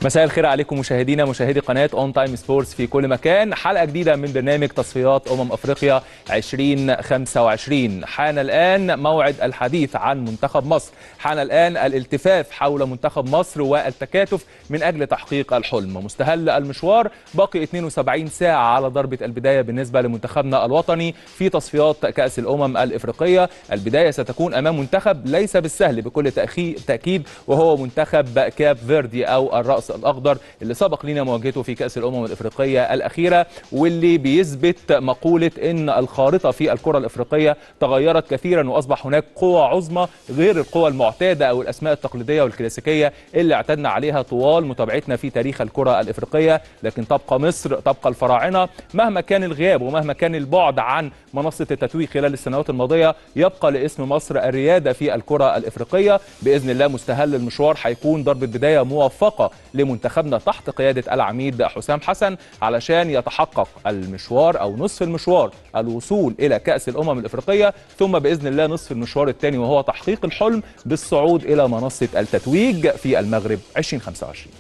مساء الخير عليكم مشاهدينا مشاهدي قناه اون تايم سبورتس في كل مكان حلقه جديده من برنامج تصفيات امم افريقيا 2025 حان الان موعد الحديث عن منتخب مصر حان الان الالتفاف حول منتخب مصر والتكاتف من اجل تحقيق الحلم مستهل المشوار باقي 72 ساعه على ضربه البدايه بالنسبه لمنتخبنا الوطني في تصفيات كاس الامم الافريقيه البدايه ستكون امام منتخب ليس بالسهل بكل تاكيد وهو منتخب كاب فيردي او الراس الاخضر اللي سبق لنا مواجهته في كاس الامم الافريقيه الاخيره واللي بيثبت مقوله ان الخارطه في الكره الافريقيه تغيرت كثيرا واصبح هناك قوى عظمى غير القوى المعتاده او الاسماء التقليديه والكلاسيكيه اللي اعتدنا عليها طوال متابعتنا في تاريخ الكره الافريقيه لكن تبقى مصر تبقى الفراعنه مهما كان الغياب ومهما كان البعد عن منصه التتويج خلال السنوات الماضيه يبقى لاسم مصر الرياده في الكره الافريقيه باذن الله مستهل المشوار هيكون ضربه بدايه موفقه لمنتخبنا تحت قياده العميد حسام حسن علشان يتحقق المشوار او نصف المشوار الوصول الى كاس الامم الافريقيه ثم باذن الله نصف المشوار الثاني وهو تحقيق الحلم بالصعود الى منصه التتويج في المغرب 2025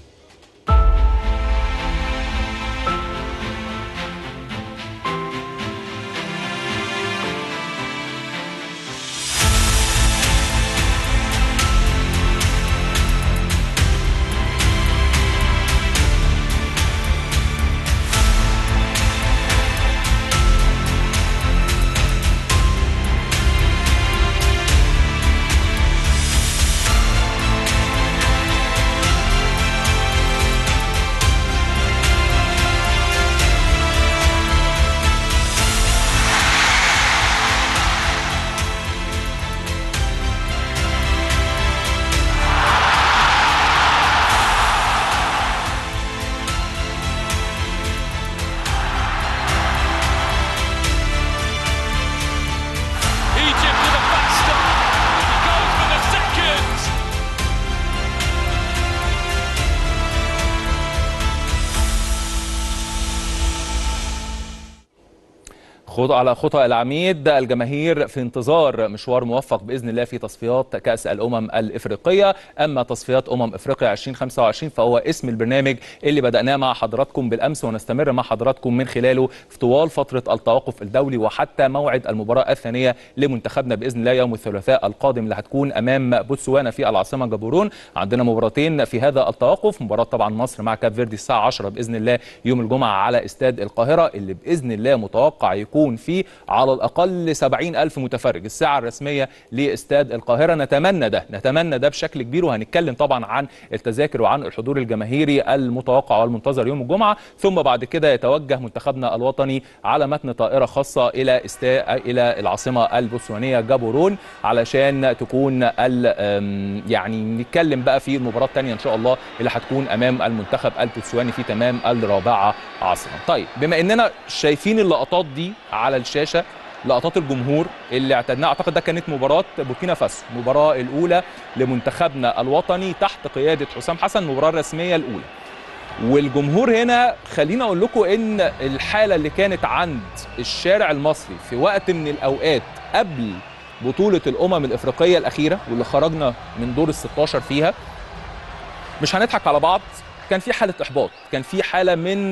خطوة على خطى العميد الجماهير في انتظار مشوار موفق باذن الله في تصفيات كاس الامم الافريقيه اما تصفيات امم افريقيا 2025 فهو اسم البرنامج اللي بداناه مع حضراتكم بالامس ونستمر مع حضراتكم من خلاله في طوال فتره التوقف الدولي وحتى موعد المباراه الثانيه لمنتخبنا باذن الله يوم الثلاثاء القادم اللي هتكون امام بوتسوانا في العاصمه جابورون عندنا مباراتين في هذا التوقف مباراه طبعا مصر مع كاب فيردي الساعه 10 باذن الله يوم الجمعه على استاد القاهره اللي باذن الله متوقع يكون يكون فيه على الأقل 70 ألف متفرج الساعة الرسمية لاستاد القاهرة نتمنى ده نتمنى ده بشكل كبير وهنتكلم طبعا عن التذاكر وعن الحضور الجماهيري المتوقع والمنتظر يوم الجمعة ثم بعد كده يتوجه منتخبنا الوطني على متن طائرة خاصة إلى استا... إلى العاصمة البوتسوانية جابورون علشان تكون ال... يعني نتكلم بقى في المباراة الثانية إن شاء الله اللي هتكون أمام المنتخب البوتسواني في تمام الرابعة عصرا طيب بما إننا شايفين اللقطات دي على الشاشه لقطات الجمهور اللي اعتدناها اعتقد ده كانت مباراه بوركينا فاسو المباراه الاولى لمنتخبنا الوطني تحت قياده حسام حسن المباراه الرسميه الاولى والجمهور هنا خليني اقول لكم ان الحاله اللي كانت عند الشارع المصري في وقت من الاوقات قبل بطوله الامم الافريقيه الاخيره واللي خرجنا من دور ال 16 فيها مش هنضحك على بعض كان في حاله احباط كان في حاله من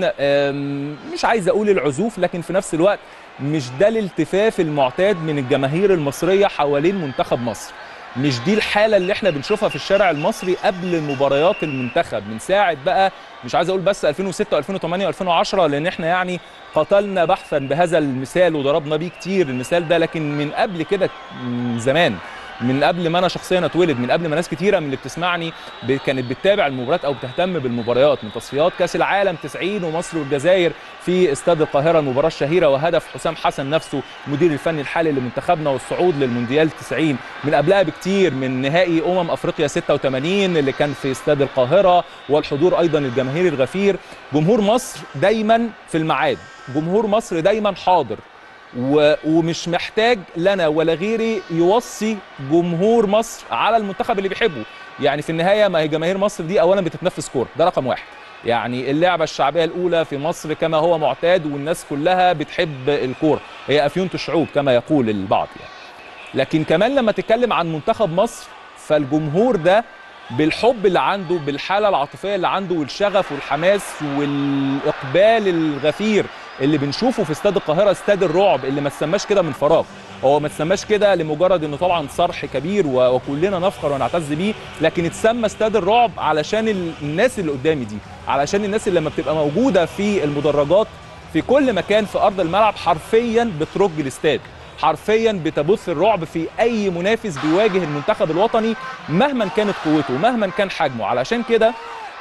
مش عايز اقول العزوف لكن في نفس الوقت مش ده الالتفاف المعتاد من الجماهير المصريه حوالين منتخب مصر مش دي الحاله اللي احنا بنشوفها في الشارع المصري قبل مباريات المنتخب من ساعه بقى مش عايز اقول بس 2006 و2008 و2010 لان احنا يعني قتلنا بحثا بهذا المثال وضربنا بيه كتير المثال ده لكن من قبل كده زمان من قبل ما انا شخصيا اتولد من قبل ما ناس كتيره من اللي بتسمعني كانت بتتابع المباريات او بتهتم بالمباريات من تصفيات كاس العالم 90 ومصر والجزائر في استاد القاهره المباراه الشهيره وهدف حسام حسن نفسه المدير الفني الحالي لمنتخبنا والصعود للمونديال 90 من قبلها بكتير من نهائي امم افريقيا 86 اللي كان في استاد القاهره والحضور ايضا الجماهيري الغفير جمهور مصر دايما في الميعاد جمهور مصر دايما حاضر و... ومش محتاج لنا ولا غيري يوصي جمهور مصر على المنتخب اللي بيحبه يعني في النهايه ما هي جماهير مصر دي اولا بتتنفس كوره ده رقم واحد يعني اللعبه الشعبيه الاولى في مصر كما هو معتاد والناس كلها بتحب الكوره هي افيونه الشعوب كما يقول البعض يعني لكن كمان لما تتكلم عن منتخب مصر فالجمهور ده بالحب اللي عنده بالحاله العاطفيه اللي عنده والشغف والحماس والاقبال الغفير اللي بنشوفه في استاد القاهره استاد الرعب اللي ما تسماش كده من فراغ هو ما تسماش كده لمجرد انه طبعا صرح كبير و- وكلنا نفخر ونعتز بيه لكن اتسمى استاد الرعب علشان ال- الناس اللي قدامي دي علشان الناس اللي لما بتبقى موجوده في المدرجات في كل مكان في ارض الملعب حرفيا بترج الاستاد حرفيا بتبث الرعب في اي منافس بيواجه المنتخب الوطني مهما كانت قوته مهما كان حجمه علشان كده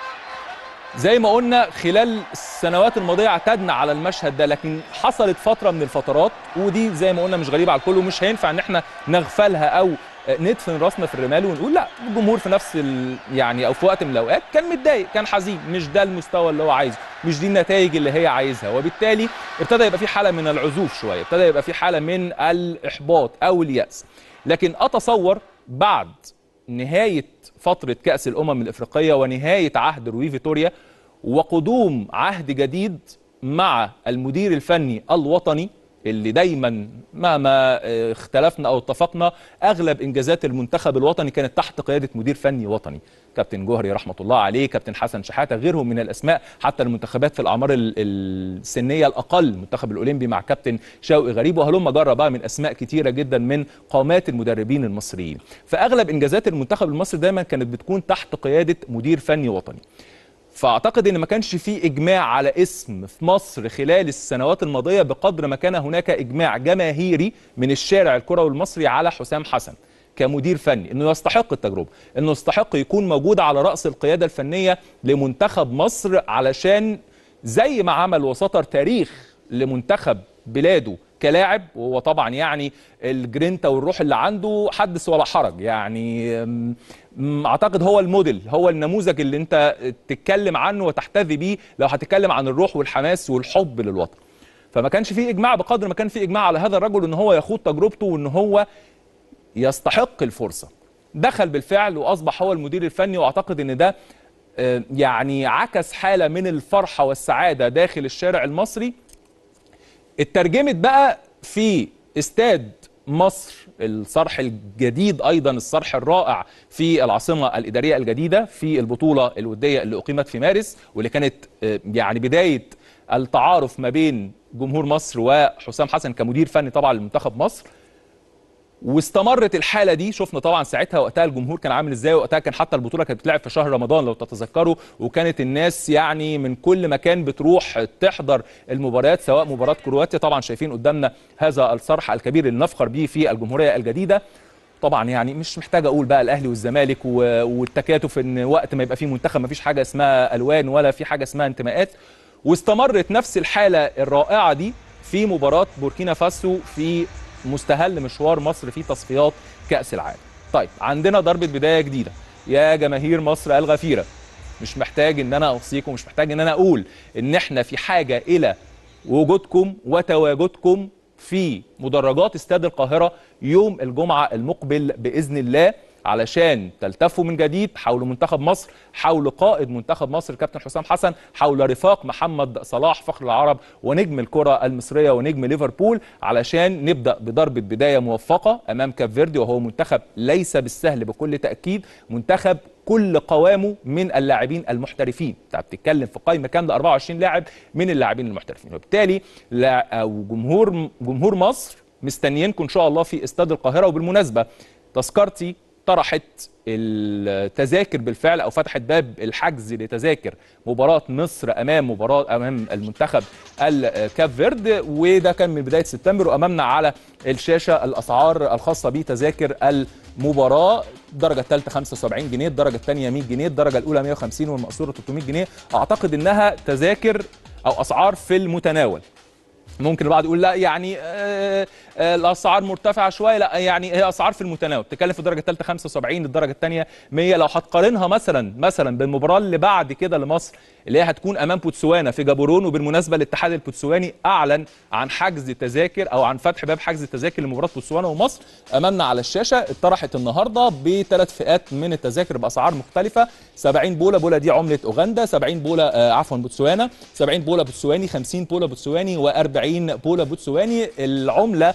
زي ما قلنا خلال السنوات الماضيه اعتدنا على المشهد ده لكن حصلت فتره من الفترات ودي زي ما قلنا مش غريبه على الكل ومش هينفع ان احنا نغفلها او ندفن راسنا في الرمال ونقول لا الجمهور في نفس ال... يعني او في وقت من الاوقات كان متضايق كان حزين مش ده المستوى اللي هو عايزه مش دي النتائج اللي هي عايزها وبالتالي ابتدى يبقى في حاله من العزوف شويه ابتدى يبقى في حاله من الاحباط او الياس لكن اتصور بعد نهايه فتره كاس الامم الافريقيه ونهايه عهد روي فيتوريا وقدوم عهد جديد مع المدير الفني الوطني اللي دايما مهما آه، اختلفنا او اتفقنا اغلب انجازات المنتخب الوطني كانت تحت قياده مدير فني وطني كابتن جوهري رحمه الله عليه كابتن حسن شحاته غيرهم من الاسماء حتى المنتخبات في الاعمار ال- السنيه الاقل المنتخب الاولمبي مع كابتن شوقي غريب وهلم جرى بقى من اسماء كتيره جدا من قامات المدربين المصريين فاغلب انجازات المنتخب المصري دايما كانت بتكون تحت قياده مدير فني وطني فاعتقد ان ما كانش في اجماع على اسم في مصر خلال السنوات الماضيه بقدر ما كان هناك اجماع جماهيري من الشارع الكروي المصري على حسام حسن كمدير فني انه يستحق التجربه انه يستحق يكون موجود على راس القياده الفنيه لمنتخب مصر علشان زي ما عمل وسطر تاريخ لمنتخب بلاده كلاعب وهو طبعا يعني الجرينتا والروح اللي عنده حدث ولا حرج يعني أم، أم، اعتقد هو الموديل هو النموذج اللي انت تتكلم عنه وتحتذي بيه لو هتتكلم عن الروح والحماس والحب للوطن فما كانش فيه اجماع بقدر ما كان فيه اجماع على هذا الرجل ان هو يخوض تجربته وان هو يستحق الفرصه دخل بالفعل واصبح هو المدير الفني واعتقد ان ده آه، يعني عكس حاله من الفرحه والسعاده داخل الشارع المصري اترجمت بقى في استاد مصر الصرح الجديد ايضا الصرح الرائع في العاصمه الاداريه الجديده في البطوله الوديه اللي اقيمت في مارس واللي كانت آه، يعني بدايه التعارف ما بين جمهور مصر وحسام حسن كمدير فني طبعا لمنتخب مصر واستمرت الحاله دي شفنا طبعا ساعتها وقتها الجمهور كان عامل ازاي وقتها كان حتى البطوله كانت بتلعب في شهر رمضان لو تتذكروا وكانت الناس يعني من كل مكان بتروح تحضر المباريات سواء مباراه كرواتيا طبعا شايفين قدامنا هذا الصرح الكبير اللي نفخر به في الجمهوريه الجديده طبعا يعني مش محتاج اقول بقى الاهلي والزمالك و- والتكاتف ان وقت ما يبقى في منتخب ما فيش حاجه اسمها الوان ولا في حاجه اسمها انتماءات واستمرت نفس الحاله الرائعه دي في مباراه بوركينا فاسو في مستهل مشوار مصر في تصفيات كاس العالم. طيب عندنا ضربه بدايه جديده يا جماهير مصر الغفيره مش محتاج ان انا اوصيكم مش محتاج ان انا اقول ان احنا في حاجه الى وجودكم وتواجدكم في مدرجات استاد القاهره يوم الجمعه المقبل باذن الله علشان تلتفوا من جديد حول منتخب مصر حول قائد منتخب مصر كابتن حسام حسن حول رفاق محمد صلاح فخر العرب ونجم الكرة المصرية ونجم ليفربول علشان نبدأ بضربة بداية موفقة أمام كاب فيردي وهو منتخب ليس بالسهل بكل تأكيد منتخب كل قوامه من اللاعبين المحترفين انت بتتكلم في قائمه كامله 24 لاعب من اللاعبين المحترفين وبالتالي لا او جمهور جمهور مصر مستنيينكم ان شاء الله في استاد القاهره وبالمناسبه تذكرتي طرحت التذاكر بالفعل او فتحت باب الحجز لتذاكر مباراه مصر امام مباراه امام المنتخب الكاب فيرد وده كان من بدايه سبتمبر وامامنا على الشاشه الاسعار الخاصه بتذاكر المباراه الدرجه الثالثه 75 جنيه الدرجه الثانيه 100 جنيه الدرجه الاولى 150 والمقصوره 300 جنيه اعتقد انها تذاكر او اسعار في المتناول ممكن البعض يقول لا يعني آه آه الاسعار مرتفعه شويه لا يعني هي اسعار في المتناول بتتكلم في الدرجه الثالثه 75 الدرجه الثانيه 100 لو هتقارنها مثلا مثلا بالمباراه اللي بعد كده لمصر اللي هي هتكون امام بوتسوانا في جابورون وبالمناسبه الاتحاد البوتسواني اعلن عن حجز تذاكر او عن فتح باب حجز التذاكر لمباراه بوتسوانا ومصر امامنا على الشاشه اتطرحت النهارده بثلاث فئات من التذاكر باسعار مختلفه 70 بوله بوله دي عمله اوغندا 70 بوله آه عفوا بوتسوانا 70 بوله بوتسواني 50 بوله بوتسواني و40 بوله بوتسواني العمله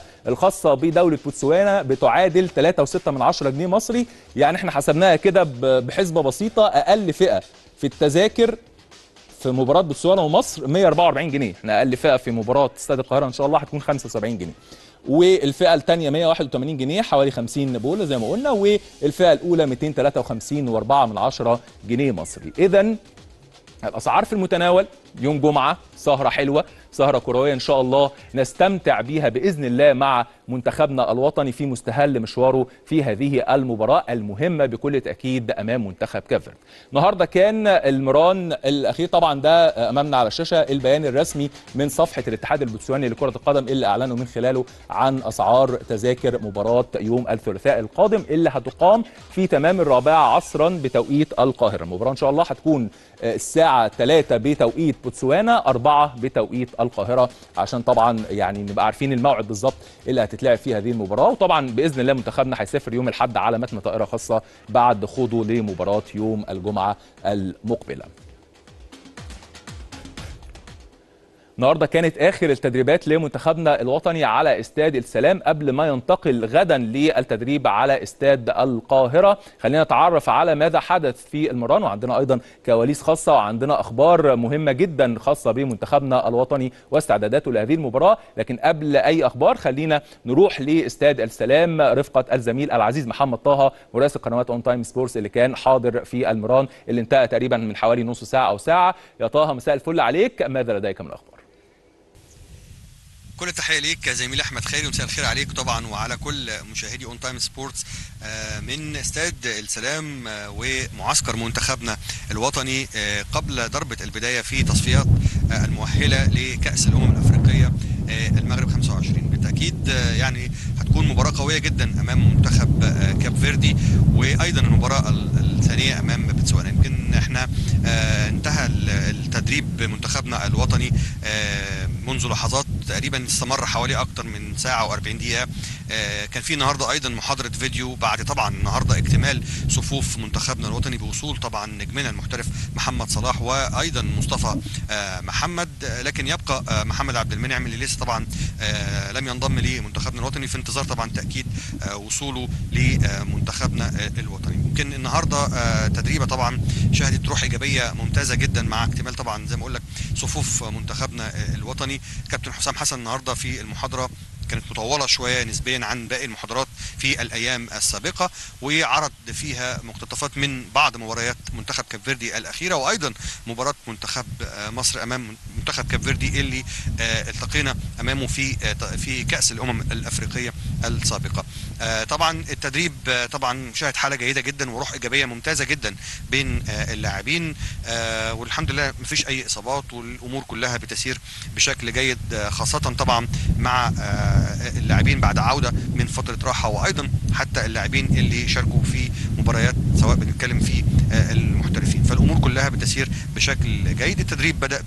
الخاصه بدوله بوتسوانا بتعادل 3.6 من 10 جنيه مصري يعني احنا حسبناها كده ب- بحسبه بسيطه اقل فئه في التذاكر في مباراه بوتسوانا ومصر 144 جنيه احنا اقل فئه في مباراه استاد القاهره ان شاء الله هتكون 75 جنيه والفئه الثانيه 181 جنيه حوالي 50 بوله زي ما قلنا والفئه الاولى 253 و4 من 10 جنيه مصري اذا الاسعار في المتناول يوم جمعه سهره حلوه سهره كرويه ان شاء الله نستمتع بيها باذن الله مع منتخبنا الوطني في مستهل مشواره في هذه المباراه المهمه بكل تاكيد امام منتخب كافر النهارده كان المران الاخير طبعا ده امامنا على الشاشه البيان الرسمي من صفحه الاتحاد البوتسواني لكره القدم اللي اعلنوا من خلاله عن اسعار تذاكر مباراه يوم الثلاثاء القادم اللي هتقام في تمام الرابعه عصرا بتوقيت القاهره المباراه ان شاء الله هتكون الساعه 3 بتوقيت بوتسوانا 4 بتوقيت القاهره عشان طبعا يعني نبقى عارفين الموعد بالظبط اللي هتتلعب فيه هذه المباراه وطبعا باذن الله منتخبنا هيسافر يوم الاحد على متن طائره خاصه بعد خوضه لمباراه يوم الجمعه المقبله النهارده كانت اخر التدريبات لمنتخبنا الوطني على استاد السلام قبل ما ينتقل غدا للتدريب على استاد القاهره خلينا نتعرف على ماذا حدث في المران وعندنا ايضا كواليس خاصه وعندنا اخبار مهمه جدا خاصه بمنتخبنا الوطني واستعداداته لهذه المباراه لكن قبل اي اخبار خلينا نروح لاستاد السلام رفقه الزميل العزيز محمد طه مراسل قنوات اون تايم سبورتس اللي كان حاضر في المران اللي انتهى تقريبا من حوالي نص ساعه او ساعه يا طه مساء الفل عليك ماذا لديك من اخبار كل التحيه ليك زميلي احمد خيري ومساء الخير عليك طبعا وعلى كل مشاهدي اون تايم سبورتس من استاد السلام ومعسكر منتخبنا الوطني قبل ضربه البدايه في تصفيات المؤهله لكاس الامم الافريقيه المغرب 25 بالتاكيد يعني هتكون مباراه قويه جدا امام منتخب كاب فيردي وايضا المباراه الثانيه امام بتسوانا يمكن احنا انتهى التدريب منتخبنا الوطني منذ لحظات تقريبا استمر حوالي اكتر من ساعه و40 دقيقه كان في النهارده ايضا محاضره فيديو بعد طبعا النهارده اكتمال صفوف منتخبنا الوطني بوصول طبعا نجمنا المحترف محمد صلاح وايضا مصطفى محمد لكن يبقى محمد عبد المنعم اللي لسه طبعا لم ينضم لمنتخبنا الوطني في انتظار طبعا تاكيد وصوله لمنتخبنا الوطني يمكن النهارده تدريبه طبعا شهدت روح ايجابيه ممتازه جدا مع اكتمال طبعا زي ما اقول لك صفوف منتخبنا الوطني كابتن حسام حسن النهارده في المحاضره كانت مطولة شوية نسبيا عن باقي المحاضرات في الأيام السابقة وعرض فيها مقتطفات من بعض مباريات منتخب كاب فيردي الأخيرة وأيضا مباراة منتخب مصر أمام منتخب كاب فيردي اللي التقينا أمامه في في كأس الأمم الأفريقية السابقة طبعا التدريب طبعا شهد حالة جيدة جدا وروح إيجابية ممتازة جدا بين اللاعبين والحمد لله مفيش أي إصابات والأمور كلها بتسير بشكل جيد خاصة طبعا مع اللاعبين بعد عوده من فتره راحه وايضا حتى اللاعبين اللي شاركوا في مباريات سواء بنتكلم في المحترفين فالامور كلها بتسير بشكل جيد التدريب بدا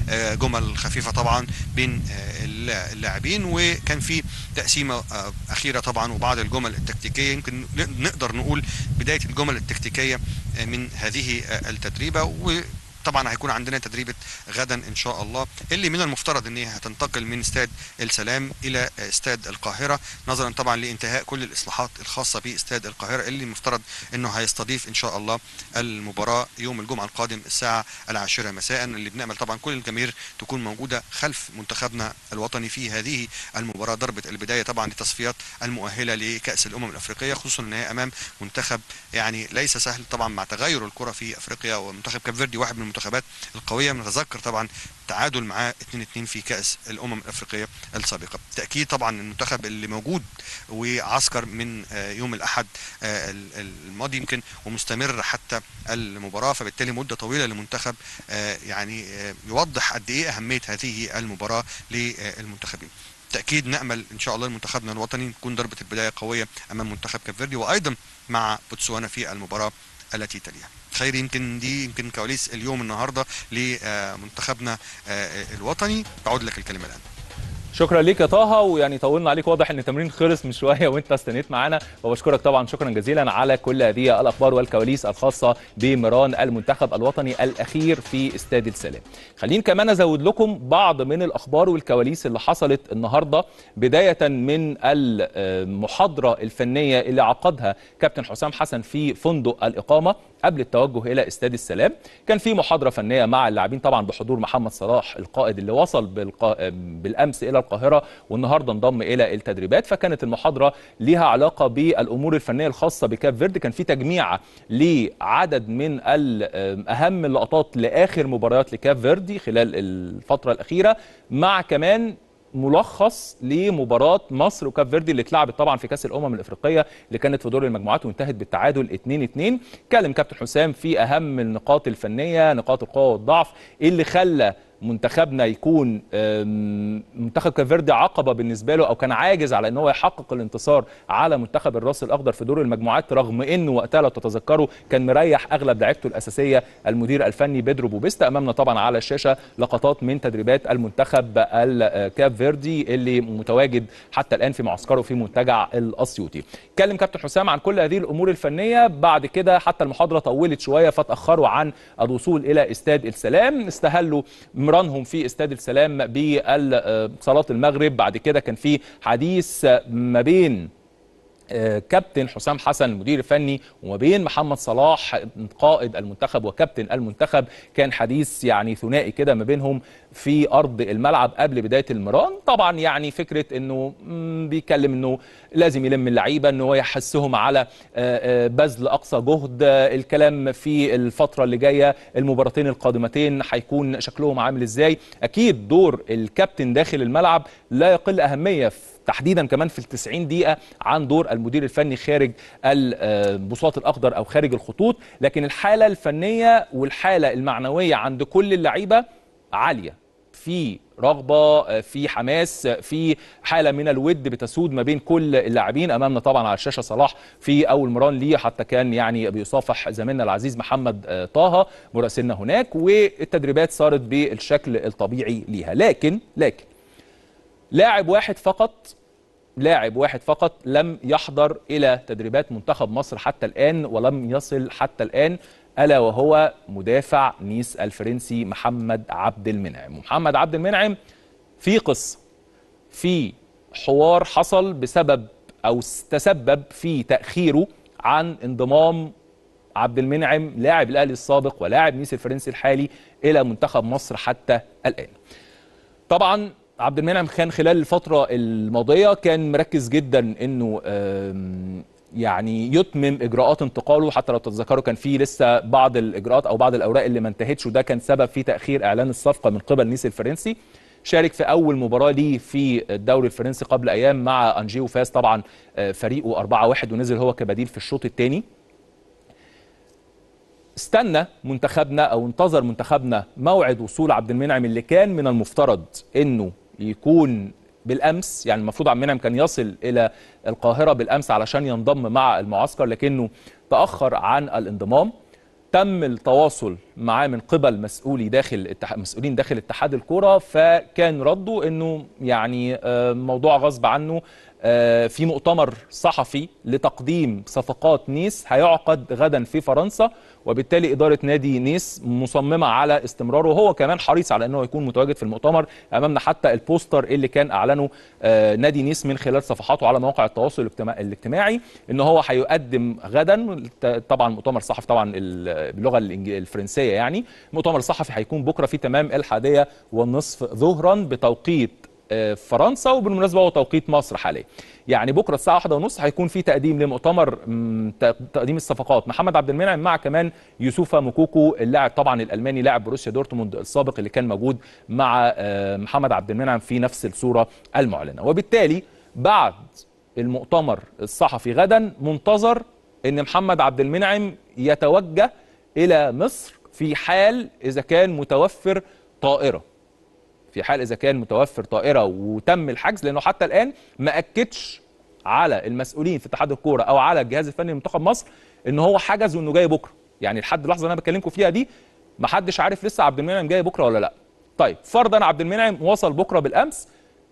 بجمل خفيفه طبعا بين اللاعبين وكان في تقسيمه اخيره طبعا وبعض الجمل التكتيكيه يمكن نقدر نقول بدايه الجمل التكتيكيه من هذه التدريبه و طبعا هيكون عندنا تدريبه غدا ان شاء الله اللي من المفترض ان هي هتنتقل من استاد السلام الى استاد القاهره نظرا طبعا لانتهاء كل الاصلاحات الخاصه باستاد القاهره اللي المفترض انه هيستضيف ان شاء الله المباراه يوم الجمعه القادم الساعه العاشره مساء اللي بنامل طبعا كل الجماهير تكون موجوده خلف منتخبنا الوطني في هذه المباراه ضربه البدايه طبعا لتصفيات المؤهله لكاس الامم الافريقيه خصوصا ان هي امام منتخب يعني ليس سهل طبعا مع تغير الكره في افريقيا ومنتخب كاب فيردي واحد من المنتخبات القويه بنتذكر طبعا تعادل معاه 2 2 في كاس الامم الافريقيه السابقه تاكيد طبعا المنتخب اللي موجود وعسكر من يوم الاحد الماضي يمكن ومستمر حتى المباراه فبالتالي مده طويله للمنتخب يعني يوضح قد ايه اهميه هذه المباراه للمنتخبين تاكيد نامل ان شاء الله منتخبنا الوطني تكون ضربه البدايه قويه امام منتخب كافيردي وايضا مع بوتسوانا في المباراه التي تليها خير يمكن دي يمكن كواليس اليوم النهارده لمنتخبنا الوطني بعود لك الكلمه الان شكرا ليك يا طه ويعني طولنا عليك واضح ان التمرين خلص من شويه وانت استنيت معانا وبشكرك طبعا شكرا جزيلا على كل هذه الاخبار والكواليس الخاصه بمران المنتخب الوطني الاخير في استاد السلام. خليني كمان ازود لكم بعض من الاخبار والكواليس اللي حصلت النهارده بدايه من المحاضره الفنيه اللي عقدها كابتن حسام حسن في فندق الاقامه قبل التوجه الى استاد السلام كان في محاضره فنيه مع اللاعبين طبعا بحضور محمد صلاح القائد اللي وصل بالقا... بالامس الى القاهره والنهارده انضم الى التدريبات فكانت المحاضره ليها علاقه بالامور الفنيه الخاصه بكاب فيردي كان في تجميع لعدد من اهم اللقطات لاخر مباريات لكاب فيردي خلال الفتره الاخيره مع كمان ملخص لمباراه مصر وكاب فيردي اللي اتلعبت طبعا في كاس الامم الافريقيه اللي كانت في دور المجموعات وانتهت بالتعادل 2-2 اتكلم كابتن حسام في اهم النقاط الفنيه نقاط القوه والضعف اللي خلى منتخبنا يكون منتخب كافيردي عقبه بالنسبه له او كان عاجز على ان هو يحقق الانتصار على منتخب الراس الاخضر في دور المجموعات رغم انه وقتها لو تتذكروا كان مريح اغلب لعيبته الاساسيه المدير الفني بيدرو بوبيستا امامنا طبعا على الشاشه لقطات من تدريبات المنتخب الكاب فيردي اللي متواجد حتى الان في معسكره في منتجع الاسيوطي اتكلم كابتن حسام عن كل هذه الامور الفنيه بعد كده حتى المحاضره طولت شويه فتاخروا عن الوصول الى استاد السلام استهلوا مرانهم في استاد السلام بصلاه المغرب بعد كده كان في حديث ما بين كابتن حسام حسن المدير الفني وما بين محمد صلاح قائد المنتخب وكابتن المنتخب كان حديث يعني ثنائي كده ما بينهم في ارض الملعب قبل بدايه المران طبعا يعني فكره انه بيتكلم انه لازم يلم اللعيبه انه يحسهم على بذل اقصى جهد الكلام في الفتره اللي جايه المباراتين القادمتين هيكون شكلهم عامل ازاي اكيد دور الكابتن داخل الملعب لا يقل اهميه في تحديدا كمان في ال 90 دقيقه عن دور المدير الفني خارج البساط الاخضر او خارج الخطوط لكن الحاله الفنيه والحاله المعنويه عند كل اللعيبه عاليه في رغبه في حماس في حاله من الود بتسود ما بين كل اللاعبين امامنا طبعا على الشاشه صلاح في اول مران ليه حتى كان يعني بيصافح زميلنا العزيز محمد طه مراسلنا هناك والتدريبات صارت بالشكل الطبيعي ليها لكن لكن لاعب واحد فقط لاعب واحد فقط لم يحضر الى تدريبات منتخب مصر حتى الان ولم يصل حتى الان الا وهو مدافع نيس الفرنسي محمد عبد المنعم محمد عبد المنعم في قصه في حوار حصل بسبب او تسبب في تاخيره عن انضمام عبد المنعم لاعب الاهلي السابق ولاعب نيس الفرنسي الحالي الى منتخب مصر حتى الان طبعا عبد المنعم كان خلال الفترة الماضية كان مركز جدا انه يعني يتمم اجراءات انتقاله حتى لو تتذكروا كان في لسه بعض الاجراءات او بعض الاوراق اللي ما انتهتش وده كان سبب في تاخير اعلان الصفقه من قبل نيس الفرنسي شارك في اول مباراه ليه في الدوري الفرنسي قبل ايام مع انجيو فاز طبعا فريقه 4-1 ونزل هو كبديل في الشوط الثاني استنى منتخبنا او انتظر منتخبنا موعد وصول عبد المنعم اللي كان من المفترض انه يكون بالامس يعني المفروض عبد المنعم كان يصل الى القاهره بالامس علشان ينضم مع المعسكر لكنه تاخر عن الانضمام تم التواصل معاه من قبل مسؤولي داخل مسؤولين داخل اتحاد الكره فكان رده انه يعني موضوع غصب عنه في مؤتمر صحفي لتقديم صفقات نيس هيعقد غدا في فرنسا وبالتالي إدارة نادي نيس مصممة على استمراره وهو كمان حريص على أنه يكون متواجد في المؤتمر أمامنا حتى البوستر اللي كان أعلنه نادي نيس من خلال صفحاته على مواقع التواصل الاجتماعي أنه هو هيقدم غدا طبعا مؤتمر صحفي طبعا باللغة الفرنسية يعني مؤتمر صحفي هيكون بكرة في تمام الحادية والنصف ظهرا بتوقيت فرنسا وبالمناسبه هو توقيت مصر حاليا يعني بكره الساعه واحدة ونص هيكون في تقديم لمؤتمر تقديم الصفقات محمد عبد المنعم مع كمان يوسوفا موكوكو اللاعب طبعا الالماني لاعب بروسيا دورتموند السابق اللي كان موجود مع محمد عبد المنعم في نفس الصوره المعلنه وبالتالي بعد المؤتمر الصحفي غدا منتظر ان محمد عبد المنعم يتوجه الى مصر في حال اذا كان متوفر طائره في حال اذا كان متوفر طائره وتم الحجز لانه حتى الان ما اكدش على المسؤولين في اتحاد الكوره او على الجهاز الفني لمنتخب مصر ان هو حجز وانه جاي بكره يعني لحد اللحظه اللي انا بكلمكم فيها دي ما حدش عارف لسه عبد المنعم جاي بكره ولا لا طيب فرضا عبد المنعم وصل بكره بالامس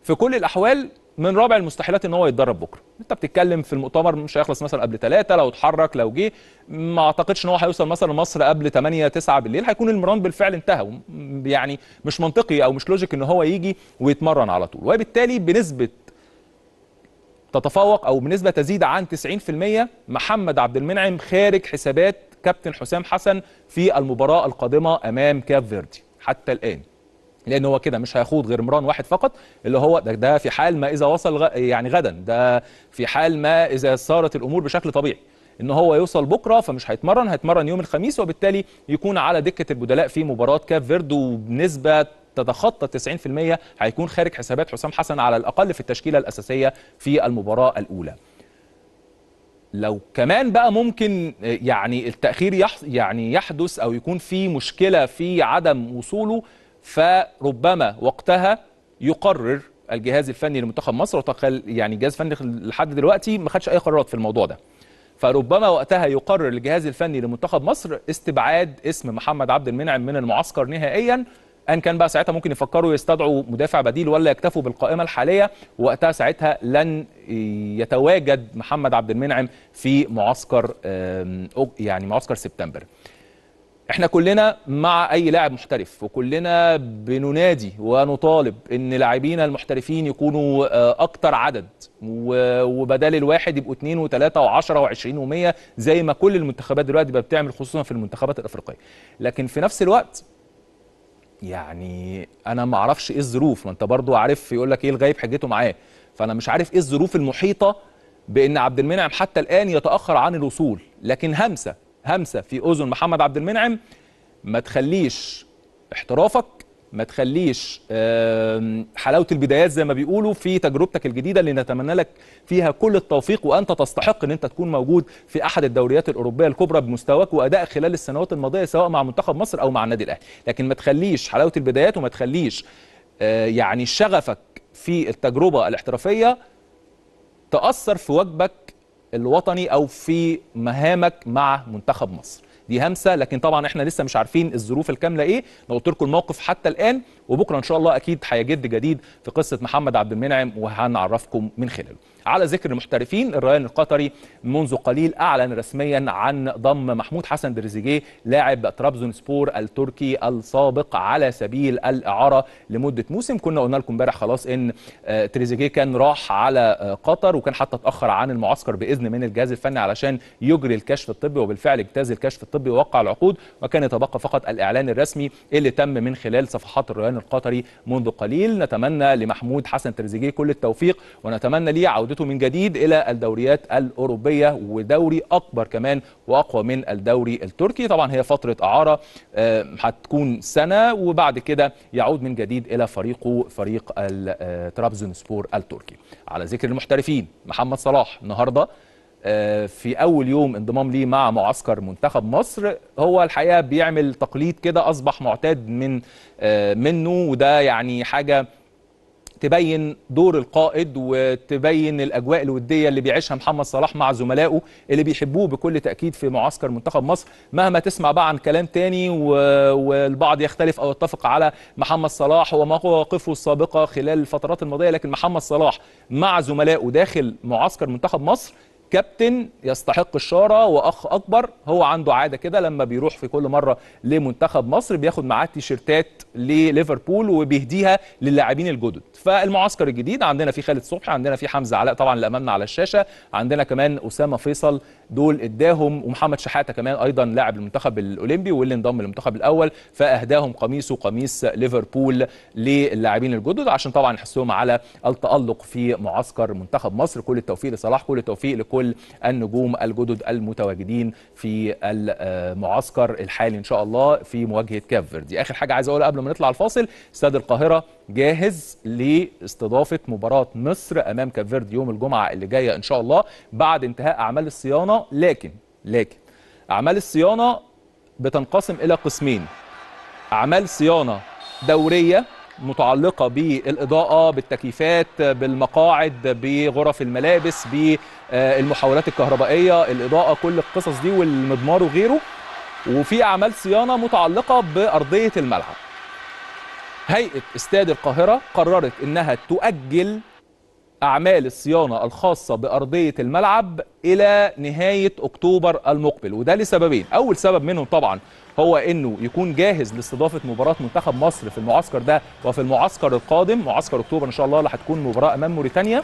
في كل الاحوال من رابع المستحيلات ان هو يتدرب بكره انت بتتكلم في المؤتمر مش هيخلص مثلا قبل ثلاثة لو اتحرك لو جه ما اعتقدش ان هو هيوصل مثلا مصر قبل 8 9 بالليل هيكون المران بالفعل انتهى يعني مش منطقي او مش لوجيك ان هو يجي ويتمرن على طول وبالتالي بنسبه تتفوق او بنسبه تزيد عن 90% محمد عبد المنعم خارج حسابات كابتن حسام حسن في المباراه القادمه امام كاب فيردي حتى الان لان هو كده مش هيخوض غير مران واحد فقط اللي هو ده, ده في حال ما اذا وصل غ... يعني غدا ده في حال ما اذا صارت الامور بشكل طبيعي ان هو يوصل بكره فمش هيتمرن هيتمرن يوم الخميس وبالتالي يكون على دكه البدلاء في مباراه كاب فيرد وبنسبه تتخطى 90% هيكون خارج حسابات حسام حسن على الاقل في التشكيله الاساسيه في المباراه الاولى لو كمان بقى ممكن يعني التاخير يح يعني يحدث او يكون في مشكله في عدم وصوله فربما وقتها يقرر الجهاز الفني لمنتخب مصر وتخل يعني الجهاز الفني لحد دلوقتي ما خدش اي قرارات في الموضوع ده فربما وقتها يقرر الجهاز الفني لمنتخب مصر استبعاد اسم محمد عبد المنعم من المعسكر نهائيا ان كان بقى ساعتها ممكن يفكروا يستدعوا مدافع بديل ولا يكتفوا بالقائمه الحاليه وقتها ساعتها لن يتواجد محمد عبد المنعم في معسكر يعني معسكر سبتمبر احنا كلنا مع اي لاعب محترف وكلنا بننادي ونطالب ان لاعبينا المحترفين يكونوا اكتر عدد وبدال الواحد يبقوا اثنين وثلاثه وعشرة وعشرين ومية زي ما كل المنتخبات دلوقتي بقى بتعمل خصوصا في المنتخبات الافريقيه لكن في نفس الوقت يعني انا ما اعرفش ايه الظروف ما انت برضو عارف يقول لك ايه الغايب حجته معاه فانا مش عارف ايه الظروف المحيطه بان عبد المنعم حتى الان يتاخر عن الوصول لكن همسه همسه في اذن محمد عبد المنعم ما تخليش احترافك ما تخليش حلاوه البدايات زي ما بيقولوا في تجربتك الجديده اللي نتمنى لك فيها كل التوفيق وانت تستحق ان انت تكون موجود في احد الدوريات الاوروبيه الكبرى بمستواك وادائك خلال السنوات الماضيه سواء مع منتخب مصر او مع النادي الاهلي لكن ما تخليش حلاوه البدايات وما تخليش يعني شغفك في التجربه الاحترافيه تاثر في واجبك الوطني او في مهامك مع منتخب مصر دي همسه لكن طبعا احنا لسه مش عارفين الظروف الكامله ايه انا قلت لكم الموقف حتى الان وبكره ان شاء الله اكيد هيجد جديد في قصه محمد عبد المنعم وهنعرفكم من خلاله على ذكر المحترفين الريان القطري منذ قليل اعلن رسميا عن ضم محمود حسن دريزيجيه لاعب طرابزون سبور التركي السابق على سبيل الاعاره لمده موسم كنا قلنا لكم امبارح خلاص ان تريزيجيه كان راح على قطر وكان حتى اتاخر عن المعسكر باذن من الجهاز الفني علشان يجري الكشف الطبي وبالفعل اجتاز الكشف الطبي ووقع العقود وكان يتبقى فقط الاعلان الرسمي اللي تم من خلال صفحات الريان القطري منذ قليل نتمنى لمحمود حسن تريزيجيه كل التوفيق ونتمنى ليه عودته عودته من جديد الى الدوريات الاوروبيه ودوري اكبر كمان واقوى من الدوري التركي طبعا هي فتره اعاره هتكون سنه وبعد كده يعود من جديد الى فريقه فريق طرابزون سبور التركي على ذكر المحترفين محمد صلاح النهارده في اول يوم انضمام ليه مع معسكر منتخب مصر هو الحقيقه بيعمل تقليد كده اصبح معتاد من منه وده يعني حاجه تبين دور القائد وتبين الاجواء الوديه اللي بيعيشها محمد صلاح مع زملائه اللي بيحبوه بكل تاكيد في معسكر منتخب مصر مهما تسمع بقى عن كلام تاني والبعض يختلف او يتفق على محمد صلاح ومواقفه السابقه خلال الفترات الماضيه لكن محمد صلاح مع زملائه داخل معسكر منتخب مصر كابتن يستحق الشاره واخ اكبر هو عنده عاده كده لما بيروح في كل مره لمنتخب مصر بياخد معاه تيشيرتات لليفربول وبيهديها للاعبين الجدد فالمعسكر الجديد عندنا في خالد صبحي عندنا في حمزه علاء طبعا اللي امامنا على الشاشه عندنا كمان اسامه فيصل دول اداهم ومحمد شحاته كمان ايضا لاعب المنتخب الاولمبي واللي انضم للمنتخب الاول فاهداهم قميصه قميص ليفربول للاعبين الجدد عشان طبعا يحسهم على التالق في معسكر منتخب مصر كل التوفيق لصلاح كل التوفيق لكل النجوم الجدد المتواجدين في المعسكر الحالي ان شاء الله في مواجهه كاف فيردي اخر حاجه عايز اقولها قبل ما نطلع الفاصل استاد القاهره جاهز لاستضافه مباراه مصر امام كاف فيردي يوم الجمعه اللي جايه ان شاء الله بعد انتهاء اعمال الصيانه لكن لكن اعمال الصيانه بتنقسم الى قسمين اعمال صيانه دوريه متعلقة بالإضاءة بالتكييفات بالمقاعد بغرف الملابس بالمحولات الكهربائية الإضاءة كل القصص دي والمضمار وغيره وفي أعمال صيانة متعلقة بأرضية الملعب هيئه استاد القاهره قررت انها تؤجل اعمال الصيانه الخاصه بارضيه الملعب الى نهايه اكتوبر المقبل وده لسببين اول سبب منهم طبعا هو انه يكون جاهز لاستضافه مباراه منتخب مصر في المعسكر ده وفي المعسكر القادم معسكر اكتوبر ان شاء الله اللي هتكون مباراه امام موريتانيا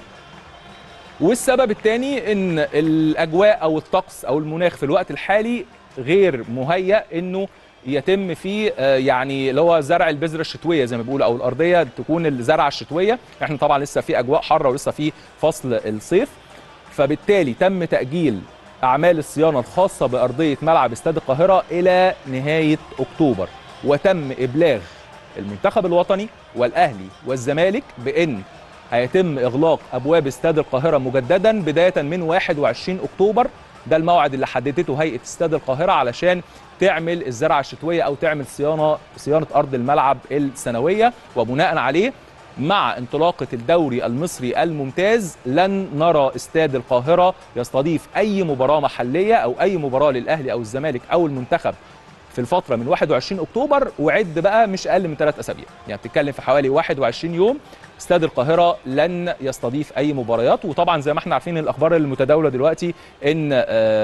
والسبب الثاني ان الاجواء او الطقس او المناخ في الوقت الحالي غير مهيأ انه يتم فيه آه، يعني اللي هو زرع البذره الشتويه زي ما بيقولوا او الارضيه تكون الزرعه الشتويه احنا طبعا لسه في اجواء حاره ولسه في فصل الصيف فبالتالي تم تاجيل اعمال الصيانه الخاصه بارضيه ملعب استاد القاهره الى نهايه اكتوبر وتم ابلاغ المنتخب الوطني والاهلي والزمالك بان هيتم اغلاق ابواب استاد القاهره مجددا بدايه من 21 اكتوبر ده الموعد اللي حددته هيئه استاد القاهره علشان تعمل الزرعه الشتويه او تعمل صيانه صيانه ارض الملعب السنويه وبناء عليه مع انطلاقه الدوري المصري الممتاز لن نرى استاد القاهره يستضيف اي مباراه محليه او اي مباراه للاهلي او الزمالك او المنتخب في الفتره من 21 اكتوبر وعد بقى مش اقل من ثلاث اسابيع يعني بتتكلم في حوالي 21 يوم استاد القاهره لن يستضيف اي مباريات وطبعا زي ما احنا عارفين الاخبار المتداوله دلوقتي ان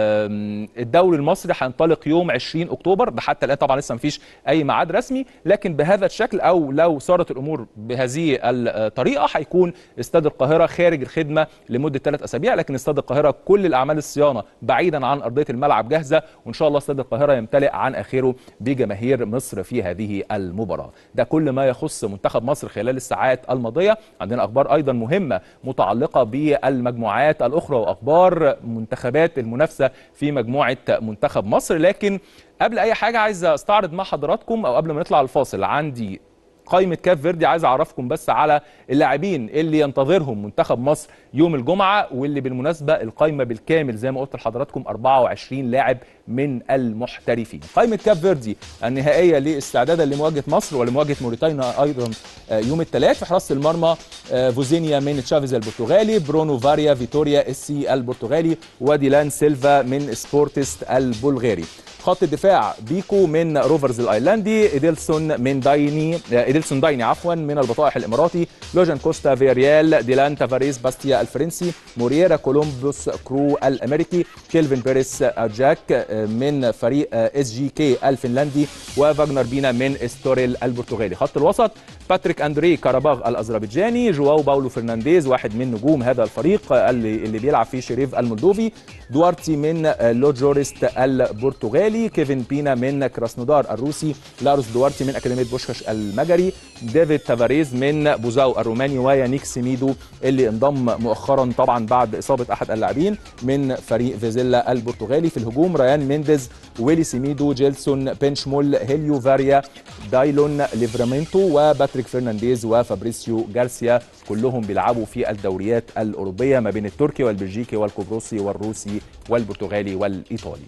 آم، الدوري المصري هينطلق يوم 20 اكتوبر ده حتى الان طبعا لسه مفيش اي ميعاد رسمي لكن بهذا الشكل او لو صارت الامور بهذه الطريقه هيكون استاد القاهره خارج الخدمه لمده ثلاث اسابيع لكن استاد القاهره كل الاعمال الصيانه بعيدا عن ارضيه الملعب جاهزه وان شاء الله استاد القاهره يمتلئ عن اخره بجماهير مصر في هذه المباراه ده كل ما يخص منتخب مصر خلال الساعات الماضيه عندنا اخبار ايضا مهمه متعلقه بالمجموعات الاخرى واخبار منتخبات المنافسه في مجموعه منتخب مصر لكن قبل اي حاجه عايز استعرض مع حضراتكم او قبل ما نطلع الفاصل عندي قائمة كاف فيردي عايز اعرفكم بس على اللاعبين اللي ينتظرهم منتخب مصر يوم الجمعة واللي بالمناسبة القائمة بالكامل زي ما قلت لحضراتكم 24 لاعب من المحترفين. قائمة كاف فيردي النهائية لاستعدادا لمواجهة مصر ولمواجهة موريتانيا ايضا آه، يوم الثلاث في حراسة المرمى آه، فوزينيا من تشافيز البرتغالي، برونو فاريا فيتوريا اسي البرتغالي وديلان سيلفا من سبورتست البلغاري. خط الدفاع بيكو من روفرز الايرلندي ايديلسون من دايني آه، ايديلسون دايني عفوا من البطائح الاماراتي لوجان كوستا فياريال ديلان تافاريز باستيا الفرنسي مورييرا كولومبوس كرو الامريكي كيلفن بيريس جاك آه، من فريق اس جي كي الفنلندي وفاغنر بينا من استوريل البرتغالي خط الوسط باتريك اندري كاراباغ الاذربيجاني جواو باولو فرنانديز واحد من نجوم هذا الفريق آه، اللي اللي بيلعب في شريف المولدوفي دوارتي من آه، لوجوريست البرتغالي كيفن بينا من كراسنودار الروسي لاروس دوارتي من اكاديميه بوشكاش المجري ديفيد تافاريز من بوزاو الروماني ويانيك سيميدو اللي انضم مؤخرا طبعا بعد اصابه احد اللاعبين من فريق فيزيلا البرتغالي في الهجوم ريان مينديز ويلي سيميدو جيلسون بنشمول هيليو فاريا دايلون ليفرامينتو وباتريك فرنانديز وفابريسيو جارسيا كلهم بيلعبوا في الدوريات الاوروبيه ما بين التركي والبلجيكي والقبرصي والروسي والبرتغالي والايطالي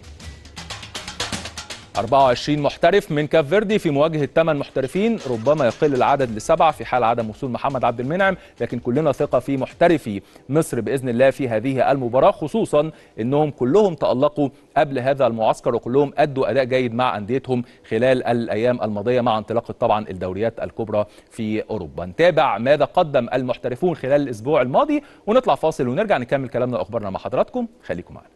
24 محترف من كاف فيردي في مواجهه 8 محترفين ربما يقل العدد لسبعه في حال عدم وصول محمد عبد المنعم لكن كلنا ثقه في محترفي مصر باذن الله في هذه المباراه خصوصا انهم كلهم تالقوا قبل هذا المعسكر وكلهم ادوا اداء جيد مع انديتهم خلال الايام الماضيه مع انطلاقه طبعا الدوريات الكبرى في اوروبا نتابع ماذا قدم المحترفون خلال الاسبوع الماضي ونطلع فاصل ونرجع نكمل كلامنا واخبارنا مع حضراتكم خليكم معنا